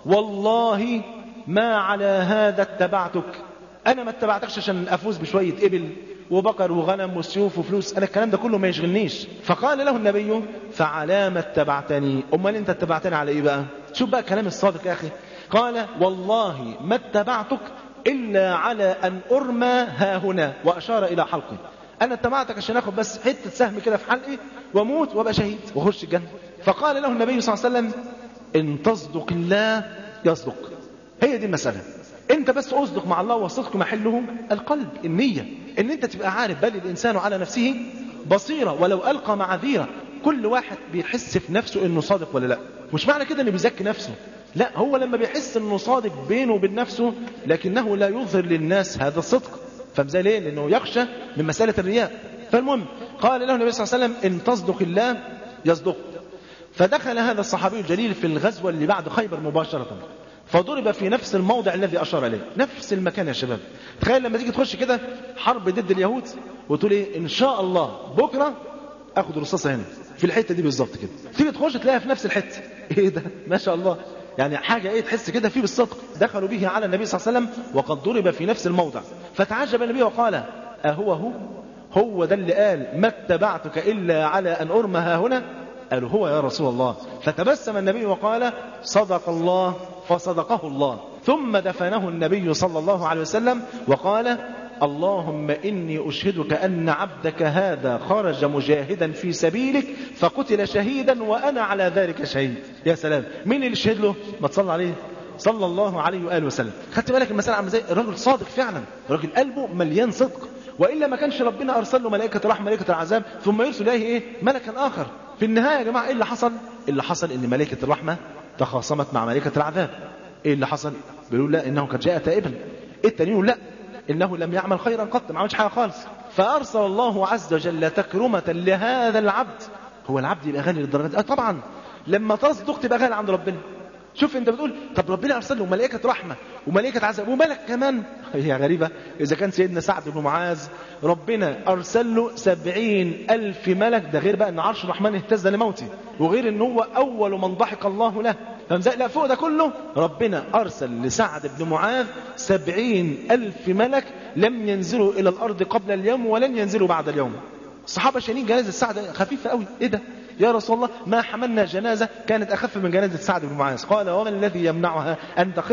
والله ما على هذا اتبعتك انا ما اتبعتكش عشان افوز بشويه ابل وبقر وغنم وسيوف وفلوس انا الكلام ده كله ما يشغلنيش فقال له النبي فعلى ما اتبعتني امال انت اتبعتني على ايه بقى شوف بقى كلام الصادق يا اخي قال والله ما اتبعتك الا على ان ارمى ها هنا واشار الى حلقي انا اتبعتك عشان اخد بس حته سهم كده في حلقي واموت وابقى شهيد واخش الجنه فقال له النبي صلى الله عليه وسلم ان تصدق الله يصدق هي دي المساله انت بس اصدق مع الله والصدق محله القلب النيه ان انت تبقى عارف بل الانسان على نفسه بصيره ولو القى معاذيره كل واحد بيحس في نفسه انه صادق ولا لا مش معنى كده انه بيزكي نفسه لا هو لما بيحس انه صادق بينه وبين نفسه لكنه لا يظهر للناس هذا الصدق فمزاي ليه لانه يخشى من مساله الرياء فالمهم قال له النبي صلى الله عليه وسلم ان تصدق الله يصدق فدخل هذا الصحابي الجليل في الغزوه اللي بعد خيبر مباشره فضرب في نفس الموضع الذي اشار اليه نفس المكان يا شباب تخيل لما تيجي تخش كده حرب ضد اليهود وتقول ايه ان شاء الله بكره اخد رصاصه هنا في الحته دي بالظبط كده تيجي تخش تلاقيها في نفس الحته ايه ده ما شاء الله يعني حاجه ايه تحس كده فيه بالصدق دخلوا به على النبي صلى الله عليه وسلم وقد ضرب في نفس الموضع فتعجب النبي وقال اهو هو هو ده اللي قال ما اتبعتك الا على ان ارمى ها هنا قالوا هو يا رسول الله فتبسم النبي وقال صدق الله فصدقه الله ثم دفنه النبي صلى الله عليه وسلم وقال اللهم إني أشهدك أن عبدك هذا خرج مجاهدا في سبيلك فقتل شهيدا وأنا على ذلك شهيد يا سلام مين اللي شهد له ما تصلى عليه صلى الله عليه وآله وسلم خدت بالك المسألة عامله ازاي الراجل صادق فعلا الراجل قلبه مليان صدق وإلا ما كانش ربنا أرسل له ملائكة الرحمة ملائكة العذاب ثم يرسل إليه إيه ملكا آخر في النهاية يا جماعة إيه اللي حصل اللي حصل إن ملائكة الرحمة تخاصمت مع ملائكة العذاب إيه اللي حصل بيقولوا لا إنه قد جاء تائبا التانيين لا إنه لم يعمل خيرا قط ما عملش حاجة خالص فأرسل الله عز وجل تكرمة لهذا العبد هو العبد يبقى غني للدرجة دي آه طبعا لما تصدق تبقى غني عند ربنا شوف انت بتقول طب ربنا ارسل له ملائكه رحمه وملائكه عذاب وملك كمان هي غريبه اذا كان سيدنا سعد بن معاذ ربنا ارسل له سبعين الف ملك ده غير بقى ان عرش الرحمن اهتز لموته وغير ان هو اول من ضحك الله له فمزاي لا فوق ده كله ربنا ارسل لسعد بن معاذ سبعين الف ملك لم ينزلوا الى الارض قبل اليوم ولن ينزلوا بعد اليوم الصحابه شايلين جنازه سعد خفيفه قوي ايه ده يا رسول الله ما حملنا جنازة كانت أخف من جنازة سعد بن معاذ قال وما الذي يمنعها أن تخف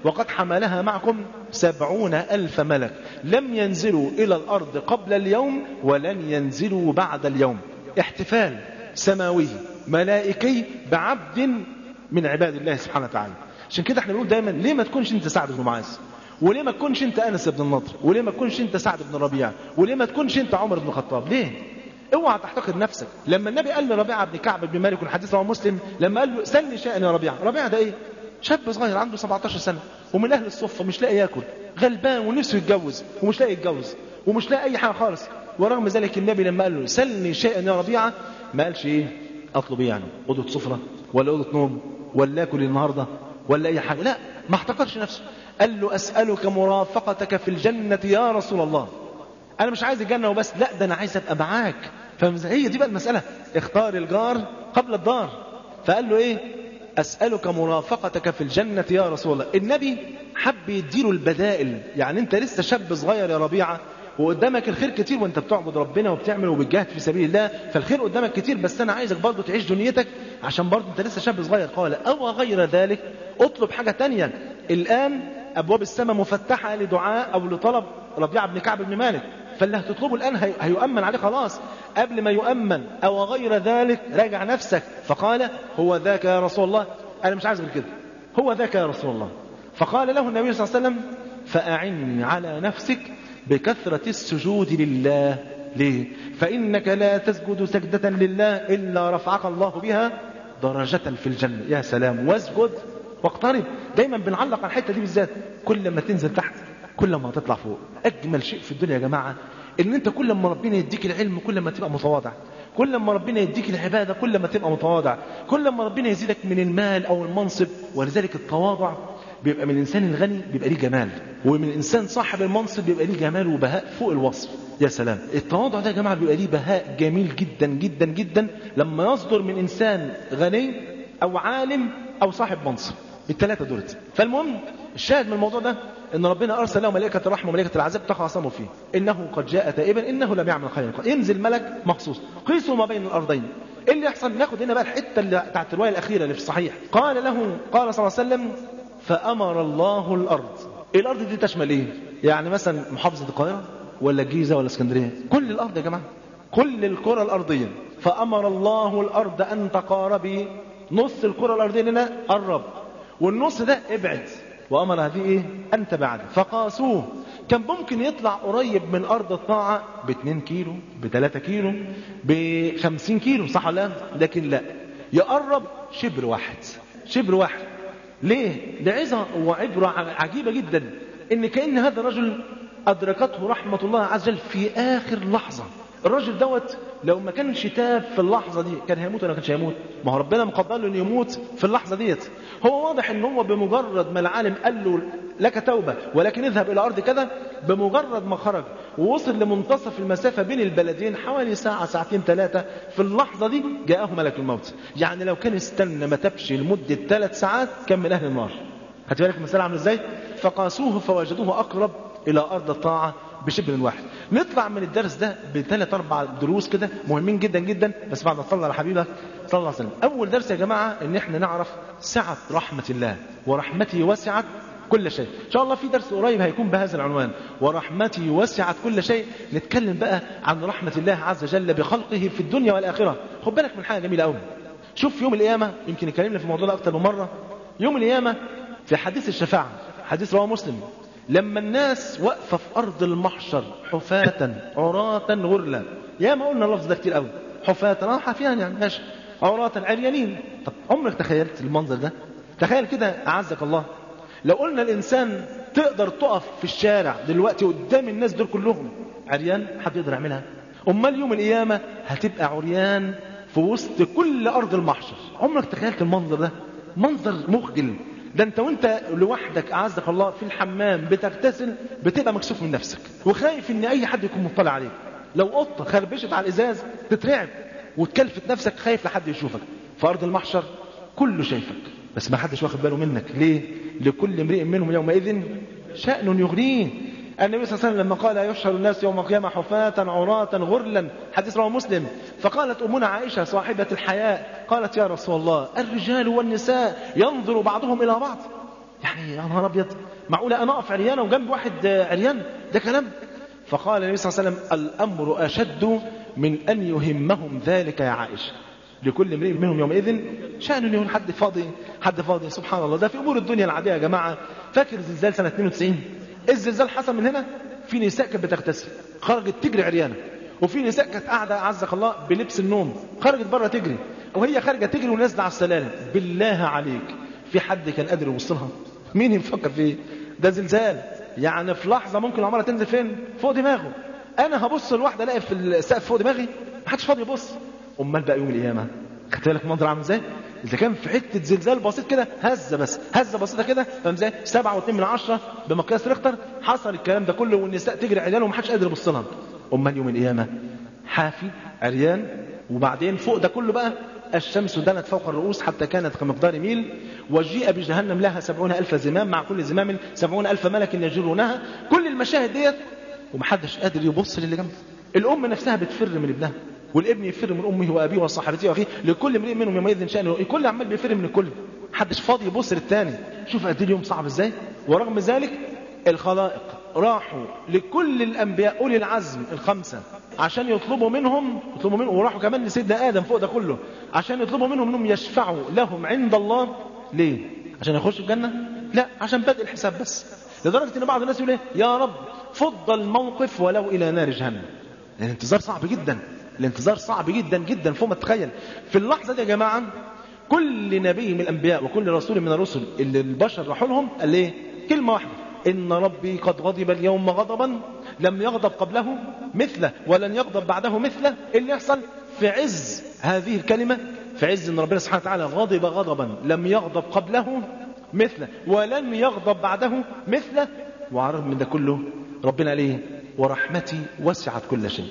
وقد حملها معكم سبعون ألف ملك لم ينزلوا إلى الأرض قبل اليوم ولن ينزلوا بعد اليوم احتفال سماوي ملائكي بعبد من عباد الله سبحانه وتعالى عشان كده احنا بنقول دايما ليه ما تكونش انت سعد بن معاذ وليه ما تكونش انت انس بن النضر وليه ما تكونش انت سعد بن ربيعه وليه ما تكونش انت عمر بن الخطاب ليه اوعى تحتقر نفسك لما النبي قال لربيعه بن كعب بن مالك الحديث رواه مسلم لما قال له سلني شيئا يا ربيعه ربيعه ده ايه شاب صغير عنده 17 سنه ومن اهل الصفه مش لاقي ياكل غلبان ونفسه يتجوز ومش لاقي يتجوز ومش لاقي اي حاجه خالص ورغم ذلك النبي لما قال له سلني شيئا يا ربيعه ما قالش ايه اطلب ايه يعني اوضه سفره ولا اوضه نوم ولا اكل النهارده ولا اي حاجه لا ما احتقرش نفسه قال له اسالك مرافقتك في الجنه يا رسول الله انا مش عايز الجنه وبس لا ده انا عايز ابقى معاك فهي دي بقى المساله اختار الجار قبل الدار فقال له ايه اسالك مرافقتك في الجنه يا رسول الله النبي حب يديله البدائل يعني انت لسه شاب صغير يا ربيعه وقدامك الخير كتير وانت بتعبد ربنا وبتعمل وبتجاهد في سبيل الله فالخير قدامك كتير بس انا عايزك برضه تعيش دنيتك عشان برضه انت لسه شاب صغير قال او غير ذلك اطلب حاجه تانية الان ابواب السماء مفتحه لدعاء او لطلب ربيعه بن كعب بن مالك فاللي هتطلبه الان هي... هيؤمن عليه خلاص قبل ما يؤمن او غير ذلك راجع نفسك فقال هو ذاك يا رسول الله انا مش عايز غير كده هو ذاك يا رسول الله فقال له النبي صلى الله عليه وسلم فاعني على نفسك بكثرة السجود لله ليه؟ فإنك لا تسجد سجدة لله إلا رفعك الله بها درجة في الجنة يا سلام واسجد واقترب دايما بنعلق على الحتة دي بالذات كل ما تنزل تحت كل ما تطلع فوق أجمل شيء في الدنيا يا جماعة إن أنت كل ما ربنا يديك العلم كل ما تبقى متواضع كل ما ربنا يديك العبادة كل ما تبقى متواضع كل ما ربنا يزيدك من المال أو المنصب ولذلك التواضع بيبقى من الإنسان الغني بيبقى ليه جمال ومن الإنسان صاحب المنصب بيبقى ليه جمال وبهاء فوق الوصف يا سلام التواضع ده يا جماعة بيبقى ليه بهاء جميل جدا جدا جدا لما يصدر من إنسان غني أو عالم أو صاحب منصب الثلاثة دولت فالمهم الشاهد من الموضوع ده ان ربنا ارسل له ملائكه الرحمه وملائكه العذاب تخاصموا فيه انه قد جاء تائبا انه لم يعمل خيرا ينزل ملك مخصوص قيسوا ما بين الارضين ايه اللي يحصل ناخد هنا بقى الحته اللي بتاعت الروايه الاخيره اللي في الصحيح قال له قال صلى الله عليه وسلم فامر الله الارض الارض دي تشمل ايه يعني مثلا محافظه القاهره ولا الجيزه ولا اسكندريه كل الارض يا جماعه كل الكره الارضيه فامر الله الارض ان تقاربي نص الكره الارضيه هنا قرب والنص ده ابعد وامر هذه ايه ان تبعد فقاسوه كان ممكن يطلع قريب من ارض الطاعه ب 2 كيلو ب 3 كيلو ب 50 كيلو صح ولا لا لكن لا يقرب شبر واحد شبر واحد ليه ده عظه وعبره عجيبه جدا ان كان هذا الرجل ادركته رحمه الله عز وجل في اخر لحظه الراجل دوت لو ما كانش تاب في اللحظه دي كان هيموت ولا ما كانش هيموت ما هو ربنا مقدر له انه يموت في اللحظه ديت هو واضح ان هو بمجرد ما العالم قال له لك توبه ولكن اذهب الى ارض كذا بمجرد ما خرج ووصل لمنتصف المسافه بين البلدين حوالي ساعه ساعتين ثلاثه في اللحظه دي جاءه ملك الموت يعني لو كان استنى ما تبش لمده ثلاث ساعات كان من اهل النار خدت بالك المساله عامله ازاي فقاسوه فوجدوه اقرب الى ارض الطاعه بشبر واحد نطلع من الدرس ده بثلاث اربع دروس كده مهمين جدا جدا بس بعد ما تصلي على حبيبك صلى الله عليه وسلم اول درس يا جماعه ان احنا نعرف سعه رحمه الله ورحمته وسعت كل شيء ان شاء الله في درس قريب هيكون بهذا العنوان ورحمتي وسعت كل شيء نتكلم بقى عن رحمه الله عز وجل بخلقه في الدنيا والاخره خد بالك من حاجه جميله قوي شوف يوم القيامه يمكن اتكلمنا في الموضوع ده اكتر من مره يوم القيامه في حديث الشفاعه حديث رواه مسلم لما الناس واقفة في أرض المحشر حفاة عراة غرلا يا ما قلنا اللفظ ده كتير قوي حفاة اه حافيان يعني ماشي عراة عريانين طب عمرك تخيلت المنظر ده تخيل كده أعزك الله لو قلنا الإنسان تقدر تقف في الشارع دلوقتي قدام الناس دول كلهم عريان حد يقدر يعملها أمال يوم القيامة هتبقى عريان في وسط كل أرض المحشر عمرك تخيلت المنظر ده منظر مخجل ده انت وانت لوحدك اعزك الله في الحمام بتغتسل بتبقى مكسوف من نفسك وخايف ان اي حد يكون مطلع عليك لو قطه خربشت على الازاز تترعب وتكلفت نفسك خايف لحد يشوفك في ارض المحشر كله شايفك بس ما حدش واخد باله منك ليه لكل امرئ منهم يومئذ شأن يغنيه النبي صلى الله عليه وسلم لما قال يحشر الناس يوم القيامة حفاة عراة غرلا حديث رواه مسلم فقالت أمنا عائشة صاحبة الحياء قالت يا رسول الله الرجال والنساء ينظر بعضهم إلى بعض يعني يا نهار ابيض معقوله انا اقف عريانه وجنب واحد آه، عريان ده كلام فقال النبي صلى الله عليه وسلم الامر اشد من ان يهمهم ذلك يا عائشه لكل امرئ منهم يومئذ شأن يكون حد فاضي حد فاضي سبحان الله ده في امور الدنيا العاديه يا جماعه فاكر زلزال سنه 92 الزلزال حصل من هنا في نساء كانت بتغتسل خرجت تجري عريانه وفي نساء كانت قاعده اعزك الله بلبس النوم خرجت بره تجري وهي خارجه تجري ونازله على السلالم بالله عليك في حد كان قادر يبص لها مين يفكر فيه ده زلزال يعني في لحظه ممكن العماره تنزل فين فوق دماغه انا هبص لواحده الاقي في السقف فوق دماغي ما حدش فاضي يبص امال بقى يوم القيامه خدت بالك المنظر عامل ازاي اذا كان في حته زلزال بسيط كده هزه بس هزه بسيطه كده فاهم ازاي 7.2 من عشرة بمقياس ريختر حصل الكلام ده كله والنساء تجري عريان ومحدش قادر يبص لها امال يوم القيامه حافي عريان وبعدين فوق ده كله بقى الشمس دنت فوق الرؤوس حتى كانت كمقدار ميل وجيء بجهنم لها سبعون ألف زمام مع كل زمام سبعون ألف ملك يجرونها كل المشاهد ديت ومحدش قادر يبص للي جنبه الأم نفسها بتفر من ابنها والابن يفر من امه وابيه وصاحبته واخيه لكل امرئ منهم يومئذ شان الكل عمال بيفر من الكل محدش فاضي يبص للتاني شوف قد ايه اليوم صعب ازاي ورغم ذلك الخلائق راحوا لكل الانبياء اولي العزم الخمسه عشان يطلبوا منهم يطلبوا منهم وراحوا كمان لسيدنا ادم فوق ده كله عشان يطلبوا منهم انهم يشفعوا لهم عند الله ليه عشان يخشوا الجنه لا عشان بدء الحساب بس لدرجه ان بعض الناس يقول ايه يا رب فض الموقف ولو الى نار جهنم الانتظار صعب جدا الانتظار صعب جدا جدا فوق ما تتخيل في اللحظه دي يا جماعه كل نبي من الانبياء وكل رسول من الرسل اللي البشر راحوا لهم قال ايه كلمه واحده ان ربي قد غضب اليوم غضبا لم يغضب قبله مثله ولن يغضب بعده مثله اللي يحصل في عز هذه الكلمه في عز ان ربنا سبحانه وتعالى غضب غضبا لم يغضب قبله مثله ولن يغضب بعده مثله وعرض من ده كله ربنا قال ايه ورحمتي وسعت كل شيء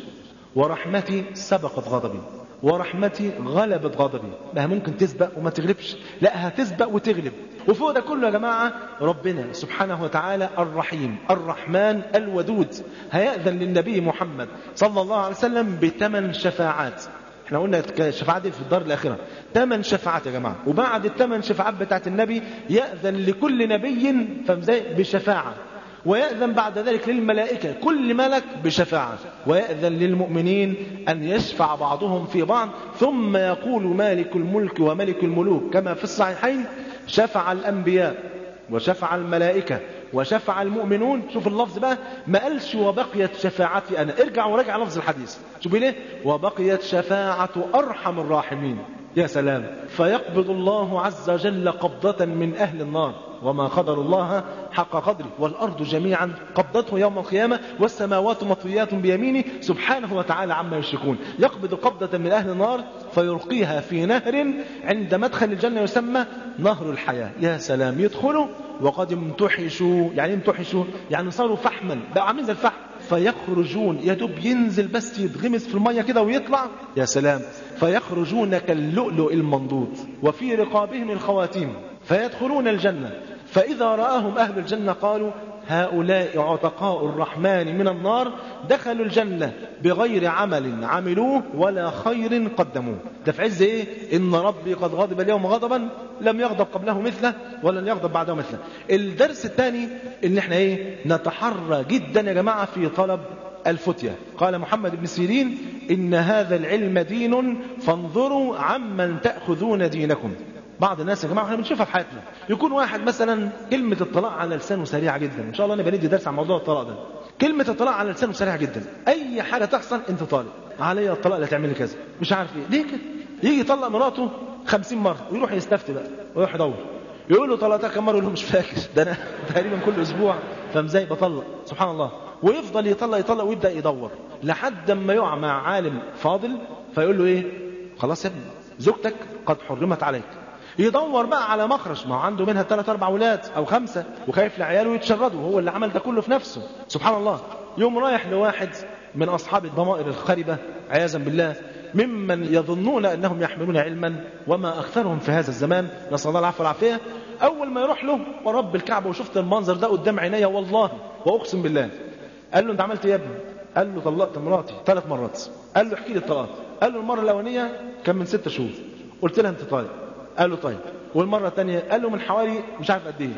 ورحمتي سبقت غضبي ورحمتي غلبت غضبي ما ممكن تسبق وما تغلبش لا هتسبق وتغلب وفوق ده كله يا جماعة ربنا سبحانه وتعالى الرحيم الرحمن الودود هيأذن للنبي محمد صلى الله عليه وسلم بثمان شفاعات احنا قلنا الشفاعات دي في الدار الآخرة ثمان شفاعات يا جماعة وبعد الثمان شفاعات بتاعت النبي يأذن لكل نبي فمزاي بشفاعة ويأذن بعد ذلك للملائكة كل ملك بشفاعة ويأذن للمؤمنين أن يشفع بعضهم في بعض ثم يقول مالك الملك وملك الملوك كما في الصحيحين شفع الأنبياء وشفع الملائكة وشفع المؤمنون شوف اللفظ بقى ما قالش وبقيت شفاعتي أنا ارجع وراجع لفظ الحديث شوف ليه وبقيت شفاعة أرحم الراحمين يا سلام فيقبض الله عز وجل قبضة من أهل النار وما قدر الله حق قدره والأرض جميعا قبضته يوم القيامة والسماوات مطويات بيمينه سبحانه وتعالى عما يشركون يقبض قبضة من أهل النار فيلقيها في نهر عند مدخل الجنة يسمى نهر الحياة يا سلام يدخلوا وقد امتحشوا يعني امتحشوا يعني صاروا فحما بقى عاملين زي الفحم فيخرجون يدوب ينزل بس يتغمس في المية كده ويطلع يا سلام فيخرجون كاللؤلؤ المنضود وفي رقابهم الخواتيم فيدخلون الجنة فإذا رآهم أهل الجنة قالوا هؤلاء عتقاء الرحمن من النار دخلوا الجنة بغير عمل عملوه ولا خير قدموه ده في عز ايه ان ربي قد غضب اليوم غضبا لم يغضب قبله مثله ولن يغضب بعده مثله الدرس الثاني ان احنا ايه نتحرى جدا يا جماعة في طلب الفتية قال محمد بن سيرين إن هذا العلم دين فانظروا عمن تأخذون دينكم بعض الناس يا جماعه احنا بنشوفها في حياتنا يكون واحد مثلا كلمه الطلاق على لسانه سريعه جدا ان شاء الله نبقى ندي درس عن موضوع الطلاق ده كلمه الطلاق على لسانه سريعه جدا اي حاجه تحصل انت طالق عليا الطلاق لا تعملي كذا مش عارف ايه ليه كده يجي يطلق مراته خمسين مره ويروح يستفتي بقى ويروح يدور يقول له طلقتها كم مره يقول له مش فاكر ده انا تقريبا كل اسبوع فمزاي بطلق سبحان الله ويفضل يطلق يطلق ويبدا يدور لحد ما يقع مع عالم فاضل فيقول له ايه خلاص يا ابني زوجتك قد حرمت عليك يدور بقى على مخرج ما هو عنده منها ثلاث اربع اولاد او خمسه وخايف لعياله يتشردوا وهو اللي عمل ده كله في نفسه سبحان الله يوم رايح لواحد من اصحاب الضمائر الخربه عياذا بالله ممن يظنون انهم يحملون علما وما اكثرهم في هذا الزمان نسال الله العفو والعافيه اول ما يروح له ورب الكعبه وشفت المنظر ده قدام عينيا والله واقسم بالله قال له انت عملت ايه يا ابني قال له طلقت مراتي ثلاث مرات قال له احكي لي الطلاق قال له المره الاولانيه كان من ست شهور قلت لها انت طالق قال له طيب والمره الثانيه قال له من حوالي مش عارف قد ايه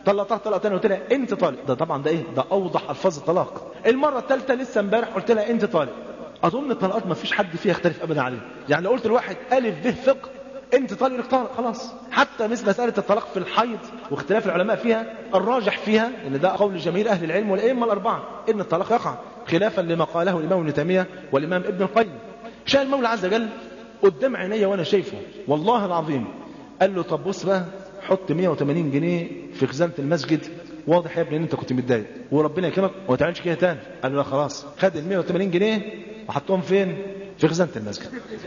طلقتها طلقه ثانيه قلت لها انت طالق ده طبعا ده ايه ده اوضح الفاظ الطلاق المره الثالثه لسه امبارح قلت لها انت طالق اظن الطلاقات ما فيش حد فيها يختلف ابدا عليه يعني لو قلت لواحد الف به فقه انت طالق لك طالق خلاص حتى مثل مساله الطلاق في الحيض واختلاف العلماء فيها الراجح فيها ان ده قول جميع اهل العلم والائمه الاربعه ان الطلاق يقع خلافا لما قاله الامام ابن تيميه والامام ابن القيم شاء المولى عز وجل قدام عينيا وانا شايفه والله العظيم قال له طب بص بقى حط 180 جنيه في خزانه المسجد واضح يا ابني ان انت كنت متضايق وربنا يكرمك وما تعملش كده تاني قال له لا خلاص خد ال 180 جنيه وحطهم فين في خزانه المسجد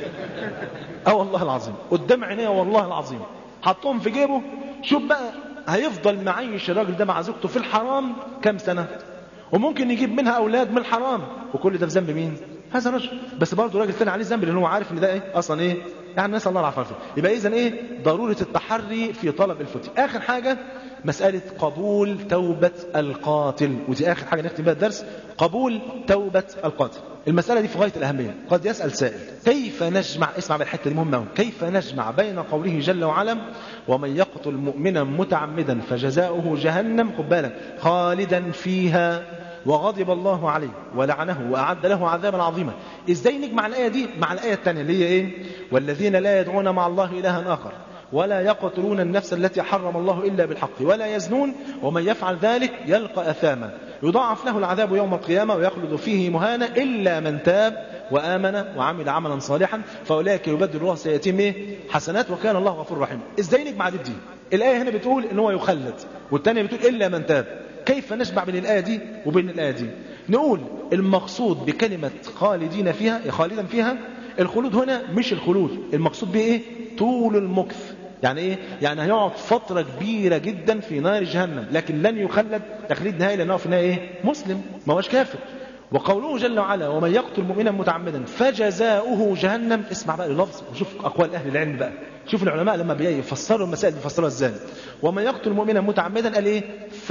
اه والله العظيم قدام عينيا والله العظيم حطهم في جيبه شوف بقى هيفضل معيش الراجل ده مع زوجته في الحرام كام سنه وممكن يجيب منها اولاد من الحرام وكل ده في ذنب مين هذا الرجل بس برضه راجل ثاني عليه ذنب لان هو عارف ان ده ايه اصلا ايه يعني نسال الله العافيه يبقى اذا ايه ضروره التحري في طلب الفتي اخر حاجه مساله قبول توبه القاتل ودي اخر حاجه نختم بها الدرس قبول توبه القاتل المساله دي في غايه الاهميه قد يسال سائل كيف نجمع اسمع بالحته دي مهمه كيف نجمع بين قوله جل وعلا ومن يقتل مؤمنا متعمدا فجزاؤه جهنم خد بالك خالدا فيها وغضب الله عليه ولعنه وأعد له عذابا عظيما إزاي نجمع الآية دي مع الآية الثانية اللي هي إيه والذين لا يدعون مع الله إلها آخر ولا يقتلون النفس التي حرم الله إلا بالحق ولا يزنون ومن يفعل ذلك يلقى أثاما يضاعف له العذاب يوم القيامة ويخلد فيه مهانا إلا من تاب وآمن وعمل عملا صالحا فأولئك يبدل الله سيئاتهم إيه؟ حسنات وكان الله غفور رحيم إزاي نجمع دي, دي الآية هنا بتقول إن هو يخلد والثانية بتقول إلا من تاب كيف نجمع بين الآية دي وبين الآية دي نقول المقصود بكلمة خالدين فيها خالدا فيها الخلود هنا مش الخلود المقصود به ايه طول المكث يعني ايه يعني هيقعد فترة كبيرة جدا في نار جهنم لكن لن يخلد تخليد نهائي لانه في النهاية ايه مسلم ما هوش كافر وقوله جل وعلا ومن يقتل مؤمنا متعمدا فجزاؤه جهنم اسمع بقى اللفظ وشوف اقوال اهل العلم بقى شوف العلماء لما بيفسروا المسائل بيفسروها ازاي ومن يقتل مؤمنا متعمدا قال ايه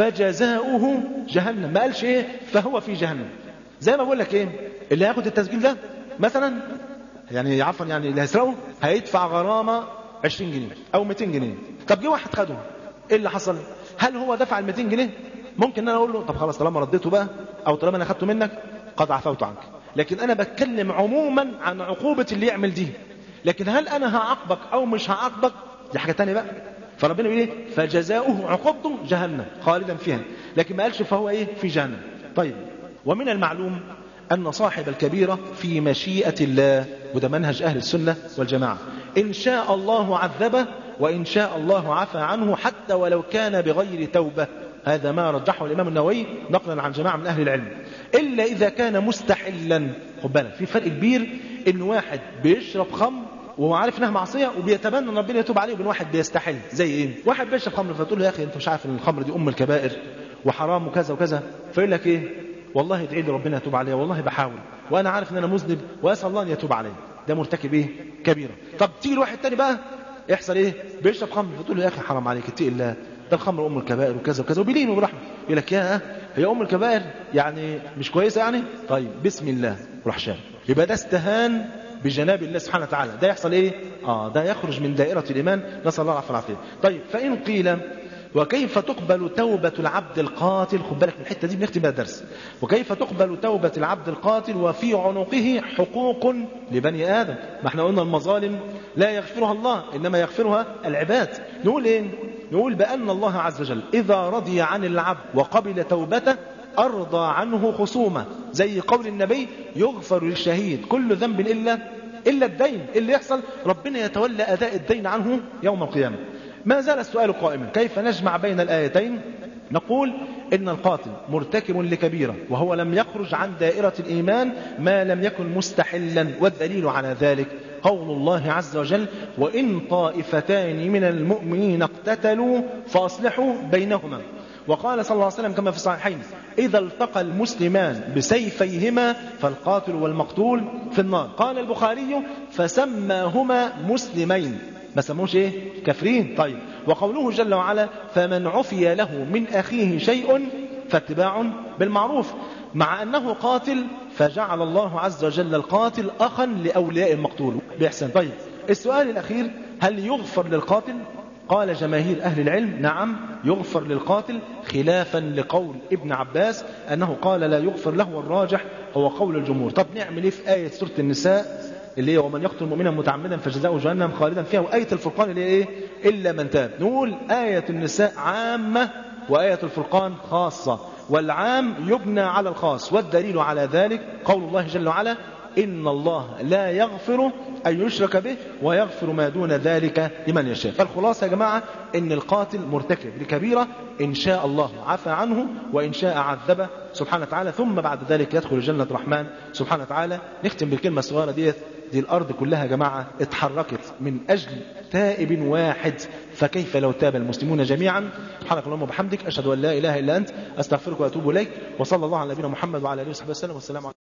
فجزاؤه جهنم ما قالش ايه فهو في جهنم زي ما بقول لك ايه اللي هياخد التسجيل ده مثلا يعني عفوا يعني اللي هيسرقه هيدفع غرامه 20 جنيه او 200 جنيه طب جه واحد خده ايه اللي حصل هل هو دفع ال 200 جنيه ممكن انا اقول له طب خلاص طالما رديته بقى او طالما انا اخدته منك قد عفوت عنك لكن انا بتكلم عموما عن عقوبه اللي يعمل دي لكن هل انا هعاقبك او مش هعاقبك دي حاجه ثانيه بقى فربنا بيقول ايه فجزاؤه عقوبته جهنم خالدا فيها لكن ما قالش فهو ايه في جهنم طيب ومن المعلوم أن صاحب الكبيرة في مشيئة الله وده منهج أهل السنة والجماعة إن شاء الله عذبه وإن شاء الله عفى عنه حتى ولو كان بغير توبة هذا ما رجحه الإمام النووي نقلا عن جماعة من أهل العلم إلا إذا كان مستحلا خد بالك في فرق كبير إن واحد بيشرب خمر وهو عارف انها معصيه وبيتمنى ان ربنا يتوب عليه وبين واحد بيستحل زي ايه واحد بيشرب خمر فتقول له يا اخي انت مش عارف ان الخمر دي ام الكبائر وحرام وكذا وكذا فيقول لك ايه والله ادعي لي ربنا يتوب عليا والله بحاول وانا عارف ان انا مذنب واسال الله ان يتوب عليا ده مرتكب ايه كبيره طب تيجي لواحد تاني بقى يحصل ايه بيشرب خمر فتقول له يا اخي حرام عليك اتقي الله ده الخمر ام الكبائر وكذا وكذا وبيلين وبرحمه يقول لك يا هي ام الكبائر يعني مش كويسه يعني طيب بسم الله وراح شام يبقى ده استهان بجناب الله سبحانه وتعالى ده يحصل ايه اه ده يخرج من دائره الايمان نسال الله العافيه والعافيه طيب فان قيل وكيف تقبل توبة العبد القاتل خد بالك من الحتة دي بنختم بها الدرس وكيف تقبل توبة العبد القاتل وفي عنقه حقوق لبني آدم ما احنا قلنا المظالم لا يغفرها الله إنما يغفرها العباد نقول إيه نقول بأن الله عز وجل إذا رضي عن العبد وقبل توبته أرضى عنه خصومه زي قول النبي يغفر للشهيد كل ذنب إلا إلا الدين اللي يحصل ربنا يتولى أداء الدين عنه يوم القيامة ما زال السؤال قائما كيف نجمع بين الآيتين نقول إن القاتل مرتكب لكبيرة وهو لم يخرج عن دائرة الإيمان ما لم يكن مستحلا والدليل على ذلك قول الله عز وجل وإن طائفتان من المؤمنين اقتتلوا فأصلحوا بينهما وقال صلى الله عليه وسلم كما في الصحيحين إذا التقى المسلمان بسيفيهما فالقاتل والمقتول في النار قال البخاري فسماهما مسلمين ما سموش ايه كافرين طيب وقوله جل وعلا فمن عفي له من أخيه شيء فاتباع بالمعروف مع أنه قاتل فجعل الله عز وجل القاتل أخا لأولياء المقتول بإحسان طيب السؤال الأخير هل يغفر للقاتل قال جماهير أهل العلم نعم يغفر للقاتل خلافا لقول ابن عباس أنه قال لا يغفر له والراجح هو قول الجمهور طب نعمل ايه في آية سورة النساء اللي هي ومن يقتل مؤمنا متعمدا فجزاؤه جهنم خالدا فيها وآية الفرقان اللي هي ايه إلا من تاب نقول آية النساء عامة وآية الفرقان خاصة والعام يبنى على الخاص والدليل على ذلك قول الله جل وعلا إن الله لا يغفر أن يشرك به ويغفر ما دون ذلك لمن يشاء فالخلاصة يا جماعة إن القاتل مرتكب لكبيرة إن شاء الله عفى عنه وإن شاء عذبه سبحانه وتعالى ثم بعد ذلك يدخل جنة الرحمن سبحانه وتعالى نختم بالكلمة الصغيرة ديت دي الأرض كلها يا جماعة اتحركت من أجل تائب واحد فكيف لو تاب المسلمون جميعا سبحانك اللهم وبحمدك أشهد أن لا إله إلا أنت أستغفرك وأتوب إليك وصلى الله على نبينا محمد وعلى آله وصحبه وسلم والسلام عليكم